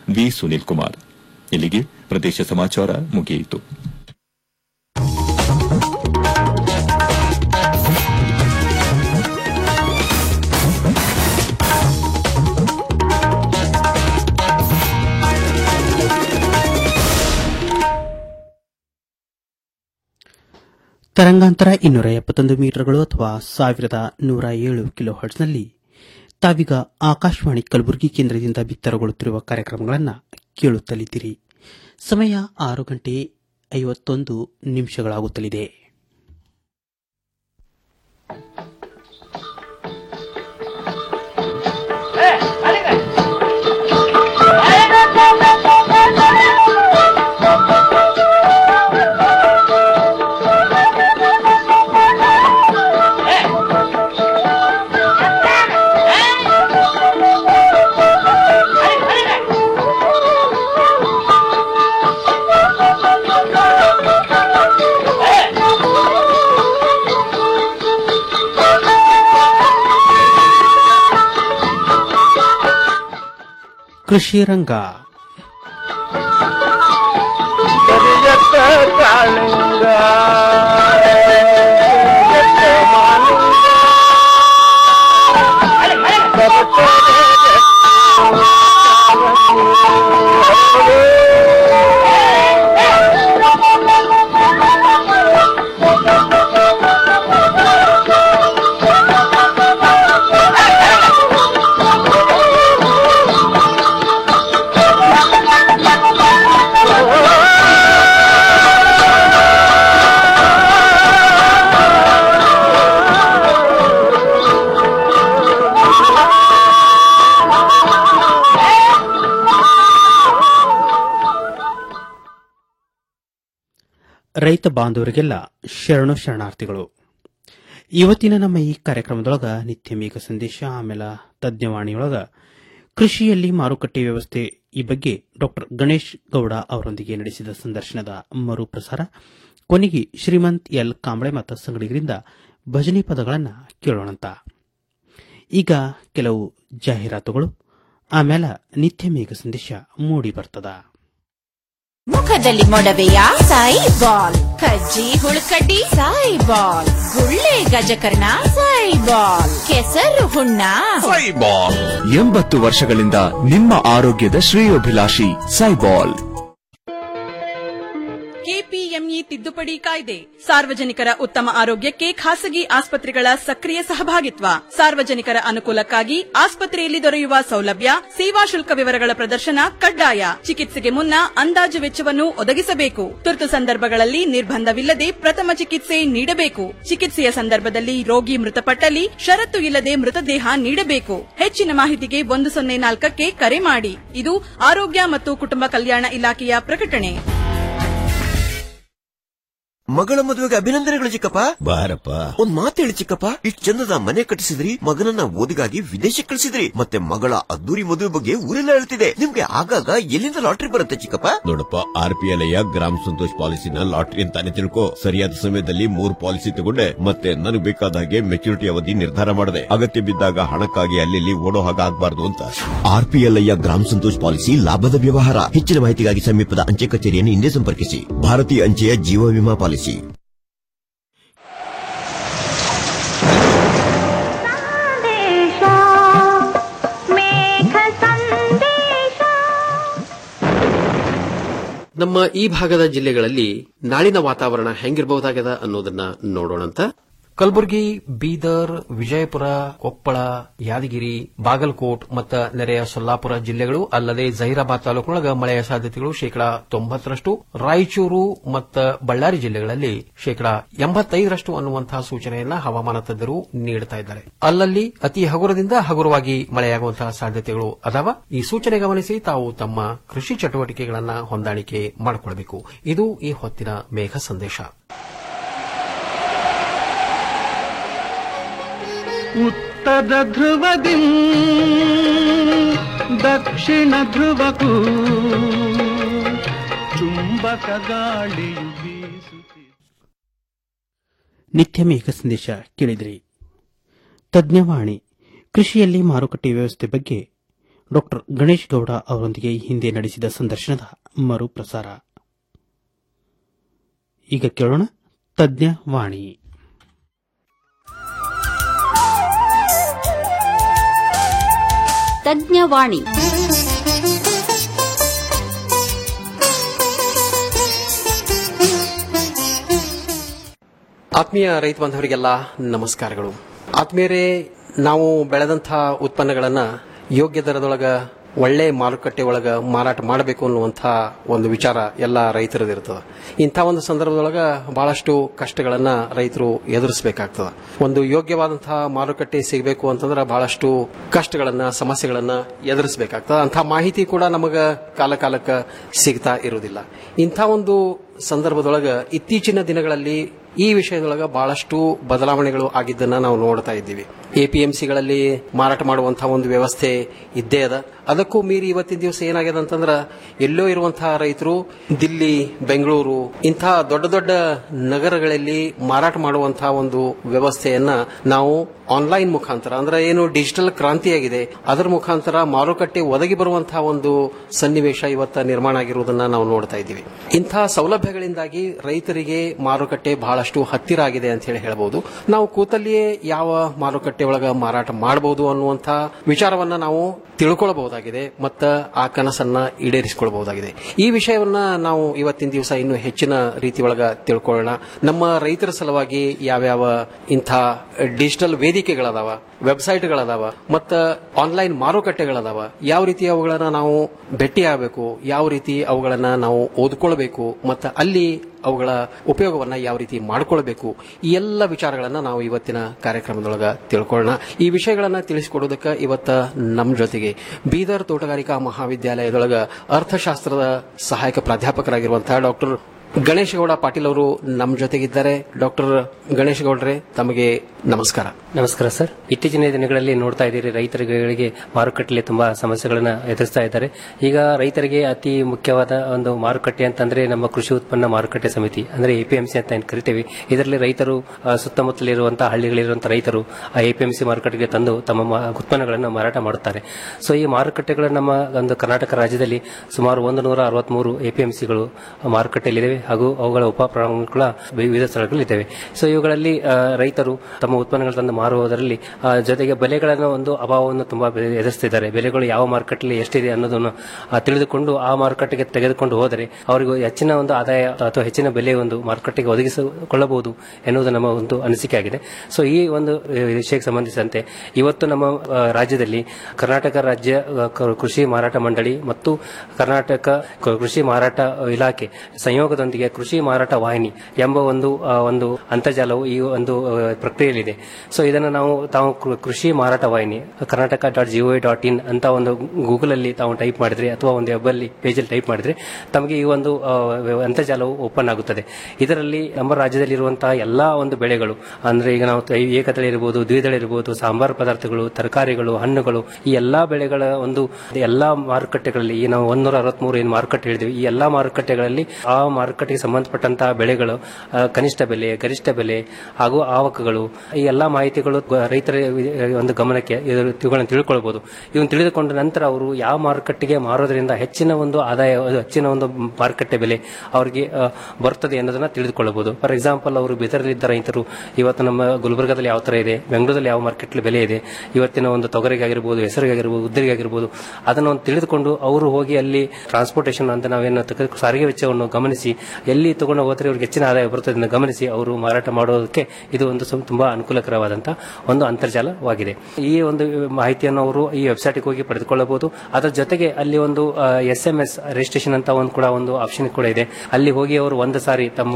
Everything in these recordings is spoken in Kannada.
ವಿ ಸುನೀಲ್ ಕುಮಾರ್ ಇಲ್ಲಿಗೆ ಪ್ರದೇಶ ಸಮಾಚಾರ ಮುಗಿಯಿತು ತರಂಗಾಂತರ ಇನ್ನೂರ ಎಪ್ಪತ್ತೊಂದು ಮೀಟರ್ಗಳು ಅಥವಾ ಸಾವಿರದ ನೂರ ಏಳು ಕಿಲೋ ಹರ್ಟ್ಸ್ನಲ್ಲಿ ತಾವೀಗ ಆಕಾಶವಾಣಿ ಕಲಬುರಗಿ ಕೇಂದ್ರದಿಂದ ಬಿತ್ತರಗೊಳ್ಳುತ್ತಿರುವ ಕಾರ್ಯಕ್ರಮಗಳನ್ನು ಕೇಳುತ್ತಲಿದ್ದೀರಿ ಸಮಯ ಆರು ಗಂಟೆ ಐವತ್ತೊಂದು ನಿಮಿಷಗಳಾಗುತ್ತಲಿದೆ ಕೃಷಿ ರಂಗ ಕರಿಯತ್ತ ಕಾಳಿಂಗ ಎತ್ತ ಮಾಲಿಂಗ ರೈತ ಬಾಂಧವರಿಗೆಲ್ಲ ಶರಣು ಶರಣಾರ್ಥಿಗಳು ಇವತ್ತಿನ ನಮ್ಮ ಈ ಕಾರ್ಯಕ್ರಮದೊಳಗ ನಿತ್ಯ ಮೇಘ ಸಂದೇಶ ಆಮೇಲೆ ತಜ್ಞವಾಣಿಯೊಳಗ ಕೃಷಿಯಲ್ಲಿ ಮಾರುಕಟ್ಟೆ ವ್ಯವಸ್ಥೆ ಈ ಬಗ್ಗೆ ಡಾಕ್ಟರ್ ಗಣೇಶ್ ಗೌಡ ಅವರೊಂದಿಗೆ ನಡೆಸಿದ ಸಂದರ್ಶನದ ಮರುಪ್ರಸಾರ ಕೊನೆಗೆ ಶ್ರೀಮಂತ್ ಎಲ್ ಕಾಂಬಳೆ ಮತ್ತು ಸಂಗಡಿಗರಿಂದ ಭಜನೆ ಪದಗಳನ್ನು ಕೇಳೋಣಂತ ಈಗ ಕೆಲವು ಜಾಹೀರಾತುಗಳು ಆಮೇಲೆ ನಿತ್ಯ ಮೇಘ ಸಂದೇಶ ಮೂಡಿ ಬರ್ತದ ಮುಖದಲ್ಲಿ ಮೊಡವೆಯ ಸಾಯಿ ಬಾಲ್ ಕಜ್ಜಿ ಹುಳುಕಡ್ಡಿ ಸಾಯಿ ಬಾಲ್ ಗುಳ್ಳೆ ಗಜಕರ್ಣ ಸಾಯಿ ಬಾಲ್ ಕೆಸರು ಹುಣ್ಣ ಸೈಬಾಲ್ ಎಂಬತ್ತು ವರ್ಷಗಳಿಂದ ನಿಮ್ಮ ಆರೋಗ್ಯದ ಶ್ರೇಯೋಭಿಲಾಷಿ ಸೈಬಾಲ್ ಕೆಪಿಎಂಇ ತಿದ್ದುಪಡಿ ಕಾಯ್ದೆ ಸಾರ್ವಜನಿಕರ ಉತ್ತಮ ಆರೋಗ್ಯಕ್ಕೆ ಖಾಸಗಿ ಆಸ್ಪತ್ರೆಗಳ ಸಕ್ರಿಯ ಸಹಭಾಗಿತ್ವ ಸಾರ್ವಜನಿಕರ ಅನುಕೂಲಕ್ಕಾಗಿ ಆಸ್ಪತ್ರೆಯಲ್ಲಿ ದೊರೆಯುವ ಸೌಲಭ್ಯ ಸೇವಾ ಶುಲ್ಕ ವಿವರಗಳ ಪ್ರದರ್ಶನ ಕಡ್ಡಾಯ ಚಿಕಿತ್ಸೆಗೆ ಮುನ್ನ ಅಂದಾಜು ವೆಚ್ಚವನ್ನು ಒದಗಿಸಬೇಕು ತುರ್ತು ಸಂದರ್ಭಗಳಲ್ಲಿ ನಿರ್ಬಂಧವಿಲ್ಲದೆ ಪ್ರಥಮ ಚಿಕಿತ್ಸೆ ನೀಡಬೇಕು ಚಿಕಿತ್ಸೆಯ ಸಂದರ್ಭದಲ್ಲಿ ರೋಗಿ ಮೃತಪಟ್ಟಲ್ಲಿ ಷರತ್ತು ಇಲ್ಲದೆ ಮೃತದೇಹ ನೀಡಬೇಕು ಹೆಚ್ಚಿನ ಮಾಹಿತಿಗೆ ಒಂದು ಸೊನ್ನೆ ನಾಲ್ಕಕ್ಕೆ ಕರೆ ಮಾಡಿ ಇದು ಆರೋಗ್ಯ ಮತ್ತು ಕುಟುಂಬ ಕಲ್ಯಾಣ ಇಲಾಖೆಯ ಪ್ರಕಟಣೆ ಮಗಳ ಮದುವೆಗೆ ಅಭಿನಂದನೆಗಳು ಚಿಕ್ಕಪ್ಪ ಬಾರಪ್ಪ ಒಂದ್ ಮಾತು ಹೇಳಿ ಚಿಕ್ಕಪ್ಪ ಇಷ್ಟ್ ಚಂದದ ಮನೆ ಕಟ್ಟಿಸಿದ್ರಿ ಮಗನನ್ನ ಓದಿಗಾಗಿ ವಿದೇಶಕ್ಕೆ ಕಳಿಸಿದ್ರಿ ಮತ್ತೆ ಮಗಳ ಅದ್ದೂರಿ ಮದುವೆ ಬಗ್ಗೆ ಊರೆಲ್ಲ ಹೇಳ್ತಿದೆ ನಿಮ್ಗೆ ಆಗಾಗ ಎಲ್ಲಿಂದ ಲಾಟ್ರಿ ಬರುತ್ತೆ ಚಿಕ್ಕಪ್ಪ ನೋಡಪ್ಪ ಆರ್ ಪಿ ಎಲ್ ಗ್ರಾಮ ಸಂತೋಷ್ ಪಾಲಿಸಿನ ಲಾಟ್ರಿ ಅಂತಾನೆ ತಿಳ್ಕೊ ಸರಿಯಾದ ಸಮಯದಲ್ಲಿ ಮೂರ್ ಪಾಲಿಸಿ ತಗೊಂಡೆ ಮತ್ತೆ ನನಗೆ ಬೇಕಾದ ಹಾಗೆ ಮೆಚುರಿಟಿ ಅವಧಿ ನಿರ್ಧಾರ ಮಾಡಿದೆ ಅಗತ್ಯ ಬಿದ್ದಾಗ ಹಣಕ್ಕಾಗಿ ಅಲ್ಲಿ ಓಡೋ ಹಾಗೆ ಆಗ್ಬಾರ್ದು ಅಂತ ಆರ್ ಪಿ ಎಲ್ ಗ್ರಾಮ ಸಂತೋಷ್ ಪಾಲಿಸಿ ಲಾಭದ ವ್ಯವಹಾರ ಹೆಚ್ಚಿನ ಮಾಹಿತಿಗಾಗಿ ಸಮೀಪದ ಅಂಚೆ ಕಚೇರಿಯನ್ನು ಹಿಂದೆ ಸಂಪರ್ಕಿಸಿ ಭಾರತೀಯ ಅಂಚೆಯ ಜೀವ ವಿಮಾ ಪಾಲಿಸಿ ನಮ್ಮ ಈ ಭಾಗದ ಜಿಲ್ಲೆಗಳಲ್ಲಿ ನಾಳಿನ ವಾತಾವರಣ ಹೆಂಗಿರಬಹುದಾಗದ ಅನ್ನೋದನ್ನ ನೋಡೋಣಂತ ಕಲಬುರಗಿ ಬೀದರ್ ವಿಜಯಪುರ ಕೊಪ್ಪಳ ಯಾದಗಿರಿ ಬಾಗಲಕೋಟ್ ಮತ್ತು ನೆರೆಯ ಸೊಲ್ಲಾಪುರ ಜಿಲ್ಲೆಗಳು ಅಲ್ಲದೆ ಜಹೀರಾಬಾದ್ ತಾಲೂಕಿನೊಳಗ ಮಳೆಯ ಸಾಧ್ಯತೆಗಳು ಶೇಕಡಾ ತೊಂಬತ್ತರಷ್ಟು ರಾಯಚೂರು ಮತ್ತು ಬಳ್ಳಾರಿ ಜಿಲ್ಲೆಗಳಲ್ಲಿ ಶೇಕಡಾ ಎಂಬತ್ತೈದರಷ್ಟು ಅನ್ನುವಂತಹ ಸೂಚನೆಯನ್ನ ಹವಾಮಾನ ತಜ್ಞರು ನೀಡುತ್ತಾ ಇದ್ದಾರೆ ಅಲ್ಲಲ್ಲಿ ಅತಿ ಹಗುರದಿಂದ ಹಗುರವಾಗಿ ಮಳೆಯಾಗುವಂತಹ ಸಾಧ್ಯತೆಗಳು ಅದಾವ ಈ ಸೂಚನೆ ಗಮನಿಸಿ ತಾವು ತಮ್ಮ ಕೃಷಿ ಚಟುವಟಿಕೆಗಳನ್ನ ಹೊಂದಾಣಿಕೆ ಮಾಡಿಕೊಳ್ಳಬೇಕು ಇದು ಈ ಹೊತ್ತಿನ ಮೇಘ ಸಂದೇಶ ಉತ್ತರ ಧ್ರುವದಿ ದಕ್ಷಿಣ ಧ್ರುವಕ್ಕೂ ಚುಂಬಕ ಗಾಳಿಯು ಬೀಸುತ್ತಿದೆ ನಿತ್ಯ ಮೇಘ ಸಂದೇಶ ಕೇಳಿದ್ರಿ ತಜ್ಞವಾಣಿ ಕೃಷಿಯಲ್ಲಿ ಮಾರುಕಟ್ಟೆ ವ್ಯವಸ್ಥೆ ಬಗ್ಗೆ ಡಾಕ್ಟರ್ ಗಣೇಶ್ ಗೌಡ ಅವರೊಂದಿಗೆ ಈ ಹಿಂದೆ ನಡೆಸಿದ ಸಂದರ್ಶನದ ಮರುಪ್ರಸಾರ ಈಗ ಕೇಳೋಣ ತಜ್ಞ ವಾಣಿ ತಜ್ಞವಾಣಿ ಆತ್ಮೀಯ ರೈತ ಬಾಂಧವರಿಗೆಲ್ಲ ನಮಸ್ಕಾರಗಳು ಆತ್ಮೀಯರೇ ನಾವು ಬೆಳೆದಂತಹ ಉತ್ಪನ್ನಗಳನ್ನ ಯೋಗ್ಯ ದರದೊಳಗ ಒಳ್ಳೆ ಮಾರುಕಟ್ಟೆ ಒಳಗ ಮಾರಾಟ ಮಾಡಬೇಕು ಅನ್ನುವಂಥ ಒಂದು ವಿಚಾರ ಎಲ್ಲ ರೈತರದಿರ್ತದೆ ಇಂಥ ಒಂದು ಸಂದರ್ಭದೊಳಗ ಬಹಳಷ್ಟು ಕಷ್ಟಗಳನ್ನ ರೈತರು ಎದುರಿಸಬೇಕಾಗ್ತದೆ ಒಂದು ಯೋಗ್ಯವಾದಂತಹ ಮಾರುಕಟ್ಟೆ ಸಿಗಬೇಕು ಅಂತಂದ್ರೆ ಬಹಳಷ್ಟು ಕಷ್ಟಗಳನ್ನ ಸಮಸ್ಯೆಗಳನ್ನ ಎದುರಿಸಬೇಕಾಗ್ತದೆ ಅಂಥ ಮಾಹಿತಿ ಕೂಡ ನಮಗ ಕಾಲ ಕಾಲಕ್ಕೆ ಸಿಗ್ತಾ ಇರುವುದಿಲ್ಲ ಇಂಥ ಒಂದು ಸಂದರ್ಭದೊಳಗ ಇತ್ತೀಚಿನ ದಿನಗಳಲ್ಲಿ ಈ ವಿಷಯದೊಳಗ ಬಹಳಷ್ಟು ಬದಲಾವಣೆಗಳು ಆಗಿದ್ದನ್ನ ನಾವು ನೋಡ್ತಾ ಇದ್ದೀವಿ ಎಪಿಎಂಸಿಗಳಲ್ಲಿ ಮಾರಾಟ ಮಾಡುವಂತಹ ಒಂದು ವ್ಯವಸ್ಥೆ ಇದ್ದೇ ಅದ ಅದಕ್ಕೂ ಮೀರಿ ಇವತ್ತಿನ ದಿವಸ ಏನಾಗಿದೆ ಅಂತಂದ್ರ ಎಲ್ಲೋ ಇರುವಂತಹ ರೈತರು ದಿಲ್ಲಿ ಬೆಂಗಳೂರು ಇಂತಹ ದೊಡ್ಡ ದೊಡ್ಡ ನಗರಗಳಲ್ಲಿ ಮಾರಾಟ ಮಾಡುವಂತಹ ಒಂದು ವ್ಯವಸ್ಥೆಯನ್ನ ನಾವು ಆನ್ಲೈನ್ ಮುಖಾಂತರ ಅಂದ್ರೆ ಏನು ಡಿಜಿಟಲ್ ಕ್ರಾಂತಿಯಾಗಿದೆ ಅದರ ಮುಖಾಂತರ ಮಾರುಕಟ್ಟೆ ಒದಗಿ ಬರುವಂತಹ ಒಂದು ಸನ್ನಿವೇಶ ಇವತ್ತ ನಿರ್ಮಾಣ ಆಗಿರುವುದನ್ನ ನಾವು ನೋಡ್ತಾ ಇದ್ದೀವಿ ಇಂತಹ ಸೌಲಭ್ಯಗಳಿಂದಾಗಿ ರೈತರಿಗೆ ಮಾರುಕಟ್ಟೆ ಬಹಳಷ್ಟು ಹತ್ತಿರ ಆಗಿದೆ ಅಂತ ಹೇಳಿ ಹೇಳಬಹುದು ನಾವು ಕೂತಲ್ಲಿಯೇ ಯಾವ ಮಾರುಕಟ್ಟೆ ಒಳಗ ಮಾರಾಟ ಮಾಡಬಹುದು ಅನ್ನುವಂಥ ವಿಚಾರವನ್ನ ನಾವು ತಿಳ್ಕೊಳ್ಬಹುದಾಗಿದೆ ಮತ್ತ ಆ ಕನಸನ್ನ ಈಡೇರಿಸಿಕೊಳ್ಳಬಹುದಾಗಿದೆ ಈ ವಿಷಯವನ್ನ ನಾವು ಇವತ್ತಿನ ದಿವಸ ಇನ್ನು ಹೆಚ್ಚಿನ ರೀತಿ ಒಳಗ ತಿಳ್ಕೊಳ್ಳೋಣ ನಮ್ಮ ರೈತರ ಸಲುವಾಗಿ ಯಾವ್ಯಾವ ಇಂಥ ಡಿಜಿಟಲ್ ವೇದಿಕೆಗಳದಾವ ವೆಬ್ಸೈಟ್ಗಳದಾವ ಮತ್ತ ಆನ್ಲೈನ್ ಮಾರುಕಟ್ಟೆಗಳದಾವ ಯಾವ ರೀತಿ ಅವುಗಳನ್ನ ನಾವು ಭೇಟಿಯಾಗಬೇಕು ಯಾವ ರೀತಿ ಅವುಗಳನ್ನ ನಾವು ಓದ್ಕೊಳ್ಬೇಕು ಮತ್ತ ಅಲ್ಲಿ ಅವುಗಳ ಉಪಯೋಗವನ್ನ ಯಾವ ರೀತಿ ಮಾಡ್ಕೊಳ್ಬೇಕು ಈ ಎಲ್ಲ ವಿಚಾರಗಳನ್ನ ನಾವು ಇವತ್ತಿನ ಕಾರ್ಯಕ್ರಮದೊಳಗ ತಿಳ್ಕೊಳ್ಳೋಣ ಈ ವಿಷಯಗಳನ್ನ ತಿಳಿಸಿಕೊಡೋದಕ್ಕೆ ಇವತ್ತ ನಮ್ಮ ಜೊತೆಗೆ ಬೀದರ್ ತೋಟಗಾರಿಕಾ ಮಹಾವಿದ್ಯಾಲಯದೊಳಗ ಅರ್ಥಶಾಸ್ತ್ರದ ಸಹಾಯಕ ಪ್ರಾಧ್ಯಾಪಕರಾಗಿರುವಂತಹ ಡಾಕ್ಟರ್ ಗಣೇಶ ಗೌಡ ಪಾಟೀಲ್ ಅವರು ನಮ್ಮ ಜೊತೆಗಿದ್ದಾರೆ ಡಾಕ್ಟರ್ ಗಣೇಶ ಗೌಡ್ರೆ ತಮಗೆ ನಮಸ್ಕಾರ ನಮಸ್ಕಾರ ಸರ್ ಇತ್ತೀಚಿನ ದಿನಗಳಲ್ಲಿ ನೋಡ್ತಾ ಇದ್ದೀರಿ ರೈತರುಗಳಿಗೆ ಮಾರುಕಟ್ಟೆಯಲ್ಲಿ ತುಂಬಾ ಸಮಸ್ಯೆಗಳನ್ನ ಎದುರಿಸ್ತಾ ಇದ್ದಾರೆ ಈಗ ರೈತರಿಗೆ ಅತಿ ಮುಖ್ಯವಾದ ಒಂದು ಮಾರುಕಟ್ಟೆ ಅಂತಂದ್ರೆ ನಮ್ಮ ಕೃಷಿ ಉತ್ಪನ್ನ ಮಾರುಕಟ್ಟೆ ಸಮಿತಿ ಅಂದ್ರೆ ಎಪಿಎಂಸಿ ಅಂತ ಏನ್ ಕರಿತೇವೆ ಇದರಲ್ಲಿ ರೈತರು ಆ, ಸುತ್ತಮುತ್ತಲಿರುವಂತಹ ಹಳ್ಳಿಗಳಿರುವಂತಹ ರೈತರು ಆ ಎಪಿಎಂಸಿ ಮಾರುಕಟ್ಟೆಗೆ ತಂದು ತಮ್ಮ ಮಾ- ಉತ್ಪನ್ನಗಳನ್ನು ಮಾರಾಟ ಮಾಡುತ್ತಾರೆ ಸೊ ಈ ಮಾರುಕಟ್ಟೆಗಳು ನಮ್ಮ ಒಂದು ಕರ್ನಾಟಕ ರಾಜ್ಯದಲ್ಲಿ ಸುಮಾರು ಒಂದು ನೂರ ಅರವತ್ಮೂರು ಎಪಿಎಂಸಿಗಳು ಮಾರುಕಟ್ಟೆಯಲ್ಲಿವೆ ಹಾಗೂ ಅವುಗಳ ಉಪ ಪ್ರಮಾಣಗಳ ವಿವಿಧ ಸ್ಥಳಗಳಿದ್ದಾವೆ ಸೊ ಇವುಗಳಲ್ಲಿ ಆ, ರೈತರು ತಮ್ಮ ಉತ್ಪನ್ನಗಳು ತಂದು ಮಾರುವುದರಲ್ಲಿ ಆ, ಜೊತೆಗೆ ಬೆಲೆಗಳನ್ನು ಒಂದು ಅಭಾವವನ್ನು ತುಂಬಾ ಬೆ- ಎದುರಿಸ್ತಿದ್ದಾರೆ ಬೆಲೆಗಳು ಯಾವ ಮಾರುಕಟ್ಟೆಯಲ್ಲಿ ಎಷ್ಟಿದೆ ಅನ್ನೋದನ್ನು ಆ, ತಿಳಿದುಕೊಂಡು ಆ ಮಾರುಕಟ್ಟೆಗೆ ತೆಗೆದುಕೊಂಡು ಹೋದರೆ ಅವರಿಗೆ ಹೆಚ್ಚಿನ ಒಂದು ಆದಾಯ ಅಥವಾ ಹೆಚ್ಚಿನ ಬೆಲೆ ಒಂದು ಮಾರುಕಟ್ಟೆಗೆ ಒದಗಿಸಿಕೊಳ್ಳಬಹುದು ಎನ್ನುವುದು ನಮ್ಮ ಒಂದು ಅನಿಸಿಕೆ ಆಗಿದೆ ಸೊ ಈ ಒಂದು ಆ, ವಿಷಯಕ್ಕೆ ಸಂಬಂಧಿಸಿದಂತೆ ಇವತ್ತು ನಮ್ಮ ಆ, ರಾಜ್ಯದಲ್ಲಿ ಕರ್ನಾಟಕ ರಾಜ್ಯ ಆ, ಕ- ಕೃಷಿ ಮಾರಾಟ ಮಂಡಳಿ ಮತ್ತು ಕರ್ನಾಟಕ ಕ- ಕೃಷಿ ಮಾರಾಟ ಇಲಾಖೆ ಸಂಯೋಗದೊಂದಿಗೆ ಕೃಷಿ ಮಾರಾಟ ವಾಹಿನಿ ಎಂಬ ಒಂದು ಆ, ಒಂದು ಅಂತರ್ಜಾಲವು ಈ ಒಂದು ಆ, ಪ್ರಕ್ರಿಯೆಯಲ್ಲಿದೆ ಸೊ ಇದನ್ನು ನಾವು ತಾವು ಕೃ- ಕೃಷಿ ಮಾರಾಟ ವಾಹಿನಿ Karnataka dot go dot in ಅಂತ ಒಂದು ಗೂಗಲ್ ಅಲ್ಲಿ ತಾವು ಟೈಪ್ ಮಾಡಿದ್ರೆ ಅಥವಾ ಒಂದು ವೆಬ್ ಅಲ್ಲಿ ಪೇಜ್ ಅಲ್ಲಿ ಟೈಪ್ ಮಾಡಿದ್ರೆ ತಮಗೆ ಈ ಒಂದು ಆ, ವ್ಯ- ಅಂತರ್ಜಾಲವು ಓಪನ್ ಆಗುತ್ತದೆ ಇದರಲ್ಲಿ ನಮ್ಮ ರಾಜ್ಯದಲ್ಲಿರುವಂತಹ ಎಲ್ಲಾ ಒಂದು ಬೆಳೆಗಳು ಅಂದ್ರೆ ಈಗ ನಾವು ತ- ಏಕದಳೆ ಇರಬಹುದು ದ್ವಿದಳ ಇರಬಹುದು ಸಾಂಬಾರ್ ಪದಾರ್ಥಗಳು ತರಕಾರಿಗಳು ಹಣ್ಣುಗಳು ಈ ಎಲ್ಲಾ ಬೆಳೆಗಳ ಒಂದು ಎಲ್ಲಾ ಮಾರುಕಟ್ಟೆಗಳಲ್ಲಿ ಈ ನಾವು ಒಂದೂರ ಅರವತ್ಮೂರು ಏನು ಮಾರುಕಟ್ಟೆ ಹೇಳಿದ್ವಿ ಈ ಎಲ್ಲಾ ಮಾರುಕಟ್ಟೆಗಳಲ್ಲಿ ಆ ಮಾರುಕಟ್ಟೆಗೆ ಸಂಬಂಧಪಟ್ಟಂತಹ ಬೆಳೆಗಳು ಆ, ಕನಿಷ್ಠ ಬೆಲೆ ಗರಿಷ್ಠ ಬೆಲೆ ಹಾಗೂ ಆವಕಗಳು ಈ ಎಲ್ಲಾ ಮಾಹಿತಿಗಳು ಗ- ರೈತರ ಒಂದು ಗಮನಕ್ಕೆ ಇದರ- ಇವುಗಳನ್ನು ತಿಳ್ಕೊಳ್ಬಹುದು ಇವನ್ನ ತಿಳಿದುಕೊಂಡ ನಂತರ ಅವರು ಯಾವ ಮಾರುಕಟ್ಟೆಗೆ ಮಾರೋದ್ರಿಂದ ಹೆಚ್ಚಿನ ಒಂದು ಆದಾಯ ಹೆಚ್ಚಿನ ಒಂದು ಮಾರುಕಟ್ಟೆ ಬೆಲೆ ಅವರಿಗೆ ಆ, ಬರ್ತದೆ ಅನ್ನೋದನ್ನ ತಿಳಿದುಕೊಳ್ಳಬಹುದು ಫಾರ್ ಎಕ್ಸಾಂಪಲ್ ಅವರು ಬೀದರ್ಲಿದ್ದ ರೈತರು ಇವತ್ತು ನಮ್ಮ ಗುಲ್ಬರ್ಗಾದಲ್ಲಿ ಯಾವ ತರ ಇದೆ ಬೆಂಗಳೂರಲ್ಲಿ ಯಾವ ಮಾರ್ಕೆಟ್ ಬೆಲೆ ಇದೆ ಇವತ್ತಿನ ಒಂದು ತೊಗರಿಗಾಗಿರ್ಬೋದು ಹೆಸರಿಗಾಗಿರ್ಬೋದು ಉದ್ದರಿಗಾಗಿರ್ಬೋದು ಅದನ್ನು ಒಂದು ತಿಳಿದುಕೊಂಡು ಅವರು ಹೋಗಿ ಅಲ್ಲಿ ಟ್ರಾನ್ಸ್ಪೋರ್ಟೇಷನ್ ಅಂತ ನಾವೇನು ತಕ- ಸಾರಿಗೆ ವೆಚ್ಚವನ್ನು ಗಮನಿಸಿ ಎಲ್ಲಿ ತಗೊಂಡು ಹೋದ್ರೆ ಅವ್ರಿಗೆ ಹೆಚ್ಚಿನ ಆದಾಯ ಬರ್ತದೆ ಅಂತ ಗಮನಿಸಿ ಅವರು ಮಾರಾಟ ಮಾಡೋದಕ್ಕೆ ಇದು ಒಂದು ಸಂ- ತುಂಬಾ ಅನುಕೂಲಕರವಾದಂತಹ ಒಂದು ಅಂತರ್ಜಾಲವಾಗಿದೆ ಈ ಒಂದು ಮಾಹಿತಿಯನ್ನು ಅವರು ಈ ವೆಬ್ಸೈಟ್ಗೆ ಹೋಗಿ ಪಡೆದುಕೊಳ್ಳಬಹುದು ಅದರ ಜೊತೆಗೆ ಅಲ್ಲಿ ಒಂದು ಎಸ್ ಎಂ ಎಸ್ ರಿಜಿಸ್ಟ್ರೇಷನ್ ಅಂತ ಒಂದು ಕೂಡ ಒಂದು ಆಪ್ಷನ್ ಕೂಡ ಇದೆ ಅಲ್ಲಿ ಹೋಗಿ ಅವರು ಒಂದು ಸಾರಿ ತಮ್ಮ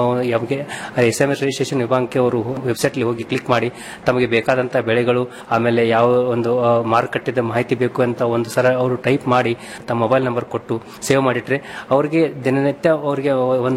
ಎಸ್ ಎಂ ಎಸ್ ರಿಜಿಸ್ಟ್ರೇಷನ್ ವಿಭಾಗಕ್ಕೆ ಅವರು ವೆಬ್ಸೈಟ್ ಹೋಗಿ ಕ್ಲಿಕ್ ಮಾಡಿ ತಮಗೆ ಬೇಕಾದಂತಹ ಬೆಳೆಗಳು ಆಮೇಲೆ ಯಾವ ಒಂದು ಆ, ಮಾರುಕಟ್ಟೆದ ಮಾಹಿತಿ ಬೇಕು ಅಂತ ಒಂದು ಸಲ ಅವರು ಟೈಪ್ ಮಾಡಿ ತಮ್ಮ ಮೊಬೈಲ್ ನಂಬರ್ ಕೊಟ್ಟು ಸೇವ್ ಮಾಡಿಟ್ರೆ ಅವರಿಗೆ ದಿನನಿತ್ಯ ಅವರಿಗೆ ಒಂದು